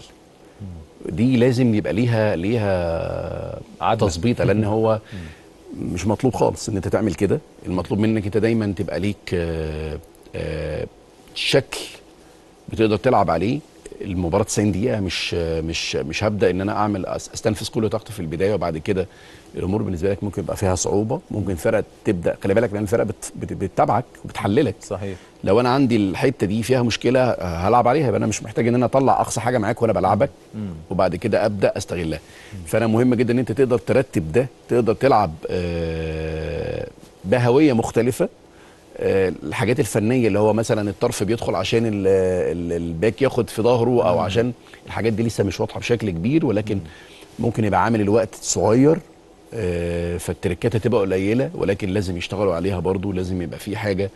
دي لازم يبقى ليها ليها عدل. تظبيطه لان هو مش مطلوب خالص ان انت تعمل كده المطلوب منك انت دايما تبقى ليك آه آه شكل بتقدر تلعب عليه المباراه 90 دقيقه مش مش مش هبدا ان انا اعمل أس- استنفذ كل طاقتي في البدايه وبعد كده الامور بالنسبه لك ممكن يبقى فيها صعوبه ممكن فرقه تبدا خلي بالك لان الفرقه بت بت بتتابعك وبتحللك صحيح لو انا عندي الحته دي فيها مشكله آه، هلعب عليها يبقى انا مش محتاج ان انا اطلع اقصى حاجه معاك وانا بلعبك وبعد كده ابدا استغلها فانا مهم جدا ان انت تقدر ترتب ده تقدر تلعب آه، بهويه مختلفه آه، الحاجات الفنيه اللي هو مثلا الطرف بيدخل عشان ال- ال- الباك ياخد في ظهره او عشان الحاجات دي لسه مش واضحه بشكل كبير ولكن ممكن يبقى عامل الوقت صغير آه، فالتركات هتبقى قليله ولكن لازم يشتغلوا عليها برضو لازم يبقى في حاجه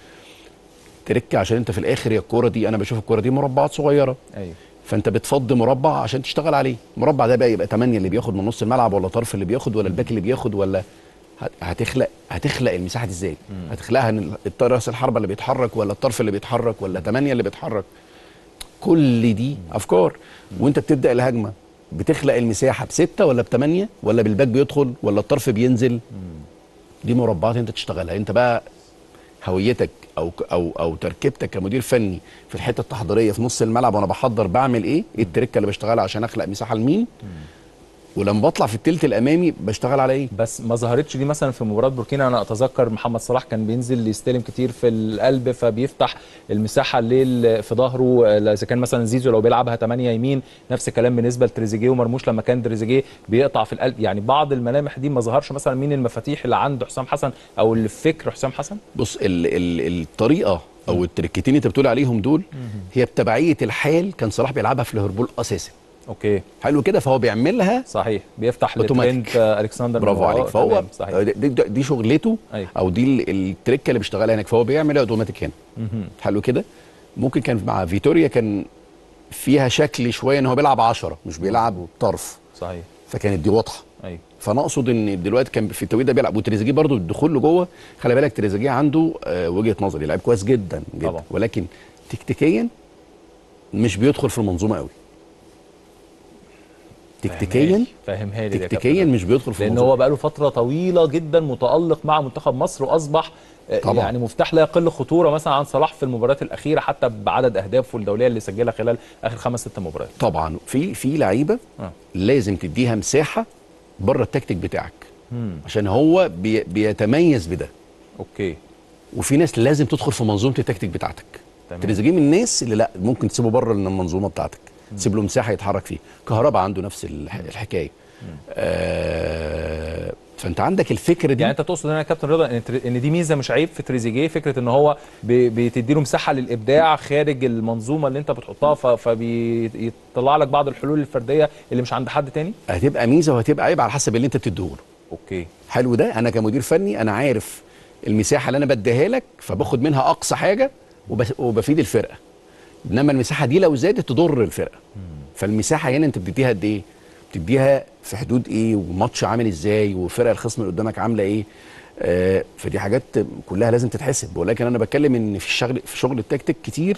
تركه عشان انت في الاخر يا الكوره دي انا بشوف الكوره دي مربعات صغيره ايوه فانت بتفضي مربع عشان تشتغل عليه المربع ده بقى يبقى 8 اللي بياخد من نص الملعب ولا طرف اللي بياخد ولا الباك اللي بياخد ولا هت- هتخلق هتخلق المساحه دي ازاي هتخلقها ان الط- راس الحربه اللي بيتحرك ولا الطرف اللي بيتحرك ولا ثمانية اللي بيتحرك كل دي افكار وانت بتبدا الهجمه بتخلق المساحه بستة ولا بثمانية ولا بالباك بيدخل ولا الطرف بينزل دي مربعات انت تشتغلها انت بقى هويتك او او او تركيبتك كمدير فني في الحته التحضيريه في نص الملعب وانا بحضر بعمل ايه ايه التركه اللي بشتغلها عشان اخلق مساحه لمين ولما بطلع في التلت الامامي بشتغل على ايه بس ما ظهرتش دي مثلا في مباراه بوركينا انا اتذكر محمد صلاح كان بينزل يستلم كتير في القلب فبيفتح المساحه ليل في ظهره آه، اذا كان مثلا زيزو لو بيلعبها 8 يمين نفس الكلام بالنسبه لتريزيجيه ومرموش لما كان تريزيجيه بيقطع في القلب يعني بعض الملامح دي ما ظهرش مثلا مين المفاتيح اللي عند حسام حسن او اللي في فكر حسام حسن بص ال ال الطريقه او التركتين اللي انت بتقول عليهم دول هي بتبعيه الحال كان صلاح بيلعبها في ليفربول اساسا اوكي حلو كده فهو بيعملها صحيح بيفتح أوتوماتيك. لترينت آه، الكسندر برافو من عليك وراه. فهو تمام، صحيح دي, دي, دي شغلته أيوة. او دي ال- التركه اللي بيشتغلها هناك فهو بيعمل اوتوماتيك هنا مهم. حلو كده ممكن كان مع فيتوريا كان فيها شكل شويه ان هو بيلعب 10 مش بيلعب طرف صحيح فكانت دي واضحه ايوه فانا اقصد ان دلوقتي كان في التوقيت ده بيلعب وتريزيجيه برضو الدخول له جوه خلي بالك تريزيجيه عنده آه، وجهه نظري لعيب كويس جدا جدا طبعا. ولكن تكتيكيا مش بيدخل في المنظومه قوي تكتيكيا فاهمها لي ده يا تكتيكيا كابتن. مش بيدخل في لان المنظومه هو بقاله فتره طويله جدا متالق مع منتخب مصر واصبح آه، طبعا. يعني مفتاح لا يقل خطوره مثلا عن صلاح في المباريات الاخيره حتى بعدد اهدافه الدوليه اللي سجلها خلال اخر خمس ست مباريات طبعا في في لعيبه آه. لازم تديها مساحه بره التكتيك بتاعك مم. عشان هو بي بيتميز بده اوكي وفي ناس لازم تدخل في منظومه التكتيك بتاعتك تمام. تريزيجيه من الناس اللي لا ممكن تسيبه بره من المنظومه بتاعتك تسيب له مساحه يتحرك فيه كهربا عنده نفس الح- الحكايه آه فانت عندك الفكره دي يعني انت تقصد هنا يا كابتن رضا ان تري- ان دي ميزه مش عيب في تريزيجيه فكره ان هو بي- بتدي له مساحه للابداع خارج المنظومه اللي انت بتحطها ف- فبيطلع لك بعض الحلول الفرديه اللي مش عند حد تاني هتبقى ميزه وهتبقى عيب على حسب اللي انت بتديهوله اوكي حلو ده انا كمدير فني انا عارف المساحه اللي انا بديها لك فباخد منها اقصى حاجه وبس- وبفيد الفرقه انما المساحه دي لو زادت تضر الفرقه فالمساحه هنا انت بتديها قد ايه بتديها في حدود ايه وماتش عامل ازاي والفرقه الخصم اللي قدامك عامله ايه آه فدي حاجات كلها لازم تتحسب ولكن انا بتكلم ان في الشغل في شغل التكتيك كتير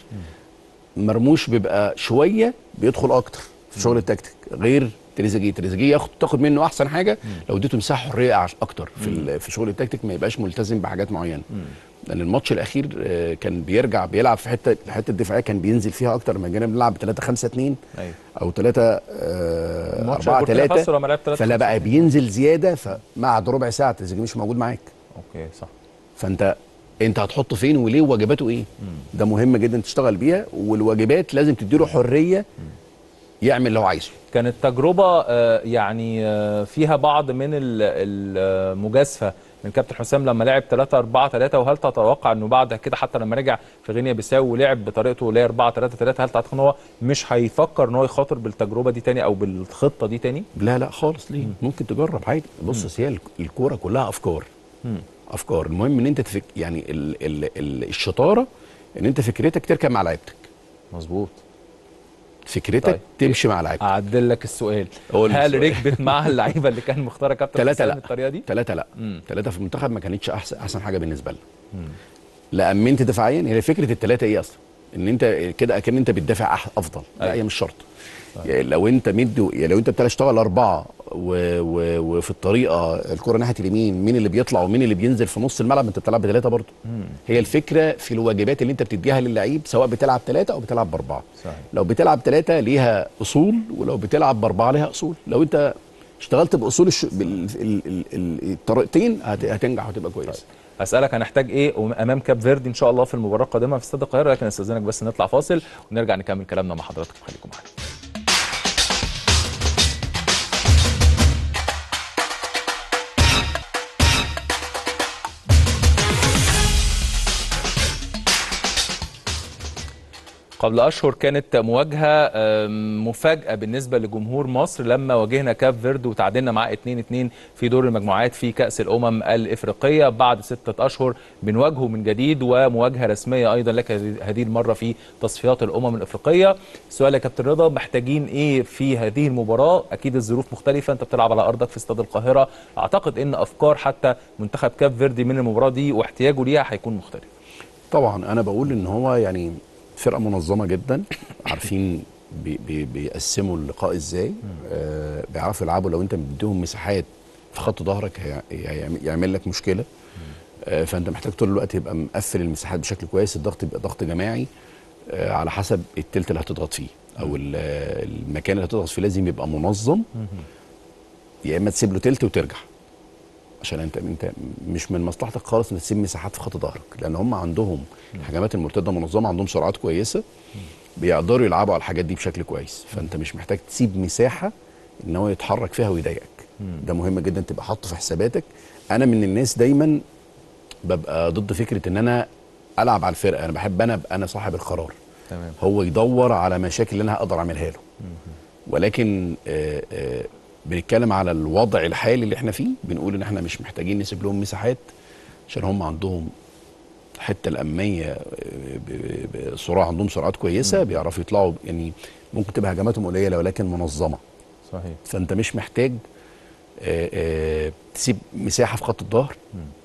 مرموش بيبقى شويه بيدخل اكتر في شغل التكتيك غير تريزيجيه تريزيجيه ياخد تاخد منه احسن حاجه لو اديته مساحه حريه أعش- اكتر في ال- في شغل التكتيك ما يبقاش ملتزم بحاجات معينه لان الماتش الاخير آه، كان بيرجع بيلعب في حته الحته الدفاعيه كان بينزل فيها اكتر ما جينا بنلعب 3 5 2 ايوه او 3 آه الماتش 4 بوركينا فاسو 3 لما لعب 3 فلا بقى بينزل زياده فمع ربع ساعه تريزيجيه مش موجود معاك اوكي صح فانت انت هتحطه فين وليه وواجباته ايه ده مهم جدا تشتغل بيها والواجبات لازم تديله حريه يعمل اللي هو عايزه كانت تجربة آه، يعني آه، فيها بعض من ال- المجازفة من كابتن حسام لما لعب 3 4 3 وهل تتوقع انه بعد كده حتى لما رجع في غينيا بيساو ولعب بطريقته اللي هي 4 3 3 هل تعتقد ان هو مش هيفكر ان هو يخاطر بالتجربة دي تاني او بالخطة دي تاني؟ لا لا خالص ليه ممكن تجرب عادي بص أصل هي الك- الكوره كلها افكار افكار المهم ان انت تفك يعني ال ال ال الشطاره ان انت فكرتك تركب مع لعيبتك مظبوط فكرتك طيب. طيب. تمشي مع لعيبتك اعدل لك السؤال قول لي هل السؤال. ركبت مع اللعيبة اللي كان مختارها كابتن ثلاثة حسام لا بالطريقة دي؟ ثلاثة لا مم. ثلاثة في المنتخب ما كانتش احسن احسن حاجة بالنسبة لنا لا امنت دفاعيا هي فكرة الثلاثة ايه اصلا؟ ان انت كده اكن انت بتدافع أح- افضل لا أيوة. هي مش شرط يعني لو انت مد يعني لو انت بتشتغل اربعه و... و... وفي الطريقه الكره ناحيه اليمين مين اللي بيطلع ومين اللي بينزل في نص الملعب انت بتلعب بثلاثه برضه هي الفكره في الواجبات اللي انت بتديها للعيب سواء بتلعب ثلاثه او بتلعب باربعه صحيح. لو بتلعب ثلاثه ليها اصول ولو بتلعب باربعه ليها اصول لو انت اشتغلت باصول الش... بال... ال... ال... ال... الطريقتين هت... هتنجح وتبقى كويس اسالك هنحتاج ايه امام كاب فيردي ان شاء الله في المباراه القادمه في استاد القاهره لكن استاذنك بس نطلع فاصل ونرجع نكمل كلامنا مع حضراتكم خليكم معانا قبل اشهر كانت مواجهه آم، مفاجاه بالنسبه لجمهور مصر لما واجهنا كاب فيرد وتعادلنا معاه 2-2 في دور المجموعات في كاس الامم الافريقيه بعد سته اشهر بنواجهه من جديد ومواجهه رسميه ايضا لك هذه المره في تصفيات الامم الافريقيه سؤال يا كابتن رضا محتاجين ايه في هذه المباراه اكيد الظروف مختلفه انت بتلعب على ارضك في استاد القاهره اعتقد ان افكار حتى منتخب كاب فيردي من المباراه دي واحتياجه ليها هيكون مختلف طبعا انا بقول ان هو يعني فرقه منظمه جدا عارفين بي بي بيقسموا اللقاء ازاي آه بيعرفوا يلعبوا لو انت مديهم مساحات في خط ظهرك هي- هيعمل يعمل لك مشكله آه فانت محتاج طول الوقت يبقى مقفل المساحات بشكل كويس الضغط يبقى ضغط جماعي آه على حسب التلت اللي هتضغط فيه او ال- المكان اللي هتضغط فيه لازم يبقى منظم يا اما تسيب له تلت وترجع عشان انت انت مش من مصلحتك خالص انك تسيب مساحات في خط ظهرك لان هم عندهم الهجمات المرتده منظمه عندهم سرعات كويسه بيقدروا يلعبوا على الحاجات دي بشكل كويس فانت مش محتاج تسيب مساحه ان هو يتحرك فيها ويضايقك ده مهم جدا تبقى حاطه في حساباتك انا من الناس دايما ببقى ضد فكره ان انا العب على الفرقه انا بحب انا ابقى انا صاحب القرار تمام هو يدور على مشاكل اللي انا هقدر اعملها له ولكن آه، آه، بنتكلم على الوضع الحالي اللي احنا فيه بنقول ان احنا مش محتاجين نسيب لهم مساحات عشان هم عندهم الحته الامنيه آه، ب- ب- بسرعه عندهم سرعات كويسه بيعرفوا يطلعوا يعني ممكن تبقى هجماتهم قليله ولكن منظمه صحيح فانت مش محتاج آه، آه، تسيب مساحه في خط الظهر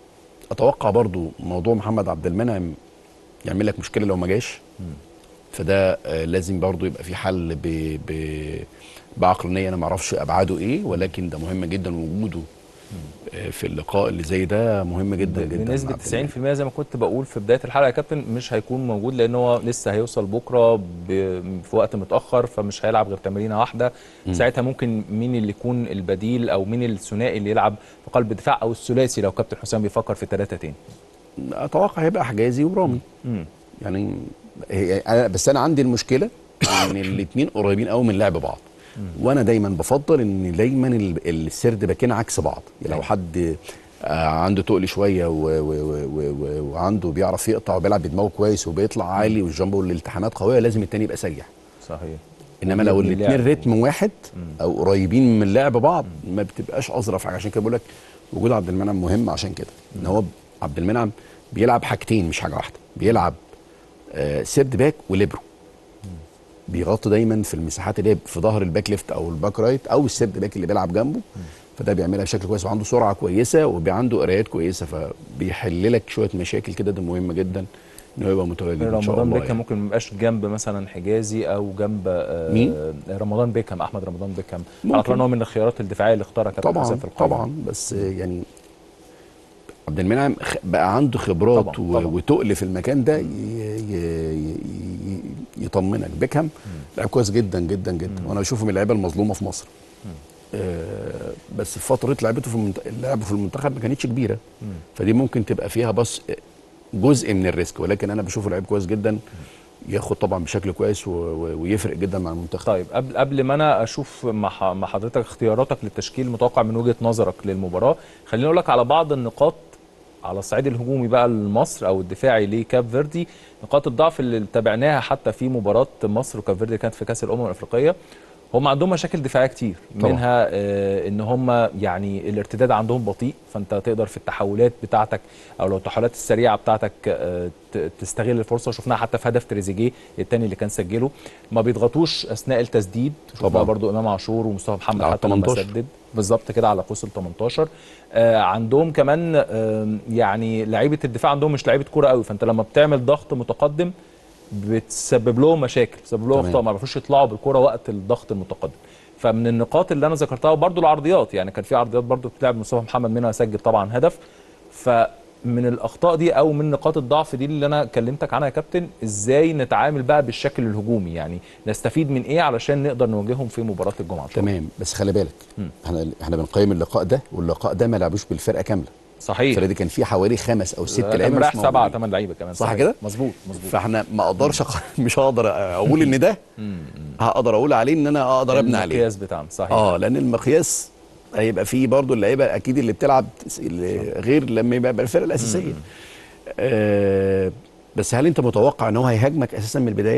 اتوقع برضو موضوع محمد عبد المنعم يعمل لك مشكله لو ما جاش فده آه، لازم برضو يبقى في حل ب... ب... بعقلانيه انا ما اعرفش ابعاده ايه ولكن ده مهم جدا وجوده آه، في اللقاء اللي زي ده مهم جدا جدا بنسبه عبد المنعم. 90% زي ما كنت بقول في بدايه الحلقه يا كابتن مش هيكون موجود لان هو لسه هيوصل بكره ب... في وقت متاخر فمش هيلعب غير تمرينه واحده ساعتها ممكن مين اللي يكون البديل او مين الثنائي اللي يلعب في قلب الدفاع او الثلاثي لو كابتن حسام بيفكر في ثلاثه تاني اتوقع هيبقى حجازي ورامي مم. يعني هي أنا بس انا عندي المشكله ان الاثنين قريبين قوي من لعب بعض وانا دايما بفضل ان دايما ال- السرد باكين عكس بعض يعني لو حد آه، عنده تقل شويه و- و- و- و- و- وعنده بيعرف يقطع وبيلعب بدماغه كويس وبيطلع عالي والجامبو والالتحامات قويه لازم التاني يبقى سريع صحيح انما لو يبني الاثنين لعب. رتم واحد او قريبين من لعب بعض ما بتبقاش اظرف حاجه عشان كده بقول لك وجود عبد المنعم مهم عشان كده ان هو عبد المنعم بيلعب حاجتين مش حاجه واحده بيلعب آه سيرد باك وليبرو بيغطي دايما في المساحات اللي هي في ظهر الباك ليفت او الباك رايت او السيرد باك اللي بيلعب جنبه فده بيعملها بشكل كويس وعنده سرعه كويسه وعنده قرايات كويسه فبيحل لك شويه مشاكل كده ده مهم جدا ان هو يبقى متواجد ان شاء رمضان الله بيكهام ممكن ما يبقاش جنب مثلا حجازي او جنب آه، مين؟ رمضان بيكهام احمد رمضان بيكهام ممكن. على طول هو من الخيارات الدفاعيه اللي اختارها كابتن طبعا حسام في القائمة. طبعا بس يعني عبد المنعم خ- بقى عنده خبرات طبعاً، و- طبعاً. وتقل في المكان ده ي- ي- ي- ي- يطمنك بيكهام لعب كويس جدا جدا جدا وانا بشوفه من اللعيبه المظلومه في مصر آه بس في فتره لعبته في المنت... لعبه في المنتخب ما كانتش كبيره فدي ممكن تبقى فيها بس جزء من الريسك ولكن انا بشوفه لعيب كويس جدا ياخد طبعا بشكل كويس و... و... ويفرق جدا مع المنتخب طيب قبل قبل ما انا اشوف مع ح- مع حضرتك اختياراتك للتشكيل المتوقع من وجهه نظرك للمباراه خليني اقول لك على بعض النقاط على الصعيد الهجومي بقى لمصر او الدفاعي لكاب فيردي نقاط الضعف اللي تابعناها حتى في مباراه مصر وكاب فيردي كانت في كاس الامم الافريقيه هم عندهم مشاكل دفاعيه كتير طبعا. منها آه ان هم يعني الارتداد عندهم بطيء فانت تقدر في التحولات بتاعتك او لو التحولات السريعه بتاعتك آه ت- تستغل الفرصه شفناها حتى في هدف تريزيجيه الثاني اللي كان سجله ما بيضغطوش اثناء التسديد شفنا طبعا. برضو امام عاشور ومصطفى محمد على حتى لما 18. سدد بالظبط كده على قوس ال 18 آه عندهم كمان آه يعني لعيبه الدفاع عندهم مش لعيبه كوره قوي فانت لما بتعمل ضغط متقدم بتسبب لهم مشاكل بتسبب لهم تمام. اخطاء ما بيعرفوش يطلعوا بالكوره وقت الضغط المتقدم فمن النقاط اللي انا ذكرتها وبرده العرضيات يعني كان في عرضيات برده بتلعب مصطفى محمد منها سجل طبعا هدف فمن الاخطاء دي او من نقاط الضعف دي اللي انا كلمتك عنها يا كابتن ازاي نتعامل بقى بالشكل الهجومي يعني نستفيد من ايه علشان نقدر نواجههم في مباراه الجمعه إن شاء الله. تمام بس خلي بالك احنا احنا بنقيم اللقاء ده واللقاء ده ما لعبوش بالفرقه كامله صحيح الفرقه دي كان فيه حوالي خمس او ست كان لعيبه رايح مش سبعه موجودين. ثمان لعيبه كمان صح صحيح. كده؟ مظبوط مظبوط فاحنا ما اقدرش أق- مش هقدر اقول ان ده هقدر اقول عليه ان انا اقدر ابني عليه المقياس بتاعنا صحيح اه لان المقياس هيبقى فيه برضو اللعيبه اكيد اللي بتلعب اللي غير لما يبقى الفرقه الاساسيه آه بس هل انت متوقع ان هو هيهاجمك اساسا من البدايه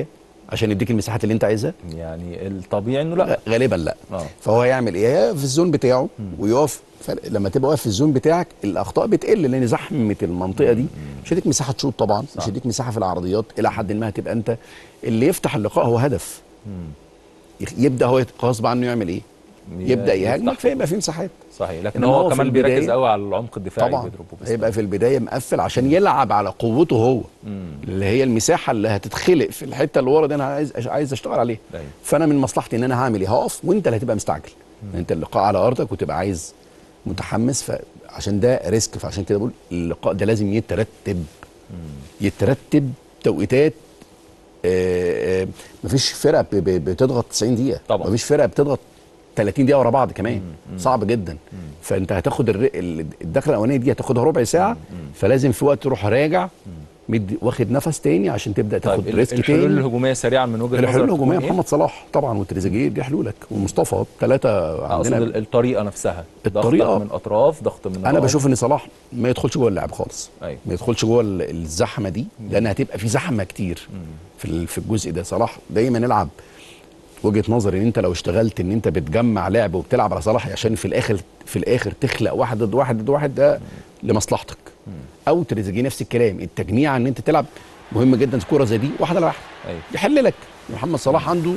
عشان يديك المساحات اللي انت عايزها يعني الطبيعي انه لا غالبا لا اه فهو هيعمل ايه في الزون بتاعه ويقف ف- لما تبقى واقف في الزون بتاعك الاخطاء بتقل لان زحمه المنطقه دي مش هيديك مساحه تشوط طبعا مش هيديك مساحه في العرضيات الى حد ما هتبقى انت اللي يفتح اللقاء هو هدف يخ- يبدا هو غصب عنه يعمل ايه يبدا يهاجمك فيبقى في مساحات صحيح لكن إنما هو هو في كمان بيركز البداية- قوي على العمق الدفاعي طبعا بيضربه بس هيبقى في البدايه مقفل عشان يلعب على قوته هو مم. اللي هي المساحه اللي هتتخلق في الحته اللي ورا دي انا عايز عايز اشتغل عليها أيوة. فانا من مصلحتي ان انا هعمل ايه هقف وانت اللي هتبقى مستعجل انت اللقاء على ارضك وتبقى عايز متحمس فعشان ده ريسك فعشان كده بقول اللقاء ده لازم يترتب يترتب توقيتات آه، آه، مفيش فرقه ب- ب- بتضغط 90 دقيقه طبعا. مفيش فرقه بتضغط 30 دقيقه ورا بعض كمان صعب جدا فانت هتاخد الر- ال- الدخله الاولانيه دي هتاخدها ربع ساعه فلازم في وقت تروح راجع مدي واخد نفس تاني عشان تبدا تاخد طيب ريسك الحلول تاني الهجوميه سريعا من وجهه الحلول نظرك الهجوميه تكون إيه؟ محمد صلاح طبعا وتريزيجيه دي حلولك ومصطفى ثلاثه اقصد عندنا الطريقه نفسها الطريقة. ضغط من اطراف ضغط من انا الأرض. بشوف ان صلاح ما يدخلش جوه اللعب خالص أيوة. ما يدخلش جوه ال- الزحمه دي لان هتبقى في زحمه كتير في ال- في الجزء ده صلاح دايما العب وجهه نظري ان انت لو اشتغلت ان انت بتجمع لعب وبتلعب على صلاح عشان في الاخر في الاخر تخلق واحد ضد واحد ضد واحد ده لمصلحتك او تريزيجيه نفس الكلام التجميع ان انت تلعب مهم جدا كوره زي دي واحد على واحد أيوة. يحل لك محمد صلاح عنده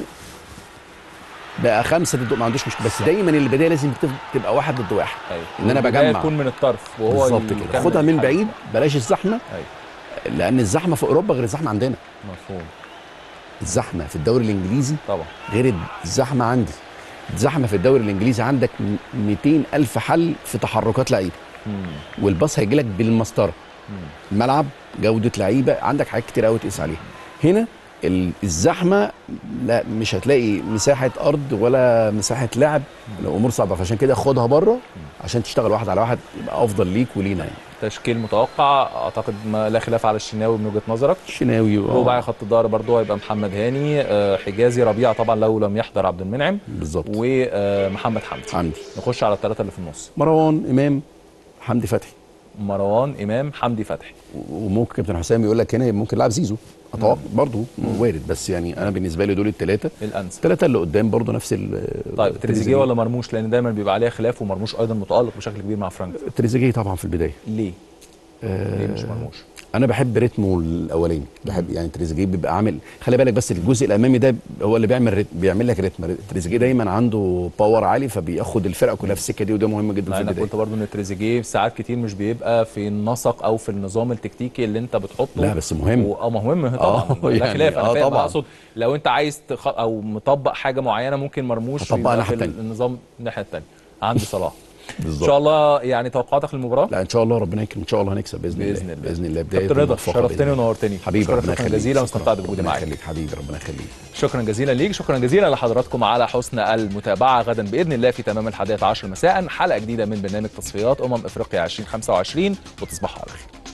بقى خمسه ضد ما عندوش مشكله بس دايما البدايه لازم تف- تبقى واحد ضد واحد أيوة. ان انا والبداية بجمع تكون من الطرف وهو بالظبط كده يكمل خدها من الحل. بعيد بلاش الزحمه ايوه لان الزحمه في اوروبا غير الزحمه عندنا مفهوم الزحمه في الدوري الانجليزي طبعا غير الزحمه عندي الزحمه في الدوري الانجليزي عندك م- 200 الف حل في تحركات لعيبه مم. والباص هيجي لك بالمسطره الملعب جوده لعيبه عندك حاجات كتير قوي تقيس عليها هنا ال- الزحمه لا مش هتلاقي مساحه ارض ولا مساحه لعب الامور صعبه فعشان كده خدها بره عشان تشتغل واحد على واحد يبقى افضل ليك ولينا يعني تشكيل متوقع اعتقد ما لا خلاف على الشناوي من وجهه نظرك الشناوي و- رباعي خط الظهر برضه هيبقى محمد هاني آه، حجازي ربيعه طبعا لو لم يحضر عبد المنعم بالظبط ومحمد حمدي حمدي نخش على الثلاثه اللي في النص مروان امام حمدي فتحي مروان امام حمدي فتحي وممكن كابتن حسام يقول لك هنا ممكن لاعب زيزو اتوقع برضه وارد بس يعني انا بالنسبه لي دول الثلاثه الانسب الثلاثه اللي قدام برضه نفس ال طيب تريزيجيه ولا مرموش لان دايما بيبقى عليها خلاف ومرموش ايضا متالق بشكل كبير مع فرانكفورت تريزيجيه طبعا في البدايه ليه؟ آه ليه مش مرموش؟ انا بحب رتمه الاولاني بحب يعني تريزيجيه بيبقى عامل خلي بالك بس الجزء الامامي ده هو اللي بيعمل رتم بيعمل لك رتم تريزيجيه دايما عنده باور عالي فبياخد الفرقه كلها في السكه دي وده مهم جدا مع في انك البدايه قلت برضه ان تريزيجيه ساعات كتير مش بيبقى في النسق او في النظام التكتيكي اللي انت بتحطه لا بس مهم. و- اه مهم طبعا آه، لا يعني خلاف انا آه فاهم طبعاً. اقصد لو انت عايز تخ... او مطبق حاجه معينه ممكن مرموش هطبقها يبقى الناحية في التانية. النظام الناحيه الثانيه عند صلاح ان بالظبط شاء الله يعني توقعاتك للمباراه لا ان شاء الله ربنا يكرم ان شاء الله هنكسب باذن, بإذن الله الله. باذن الله بدايه كابتن رضا موفقة بإذن شرفتني الله. ونورتني حبيبي أشكرك ربنا شكرا يخليك جزيلا شكراً. واستمتعت بوجودي ربنا معاك يخليك حبيبي ربنا يخليك شكرا جزيلا ليك شكرا جزيلا لحضراتكم على حسن المتابعه غدا باذن الله في تمام الحادية عشر مساء حلقه جديده من برنامج تصفيات امم افريقيا 2025 وتصبحوا على خير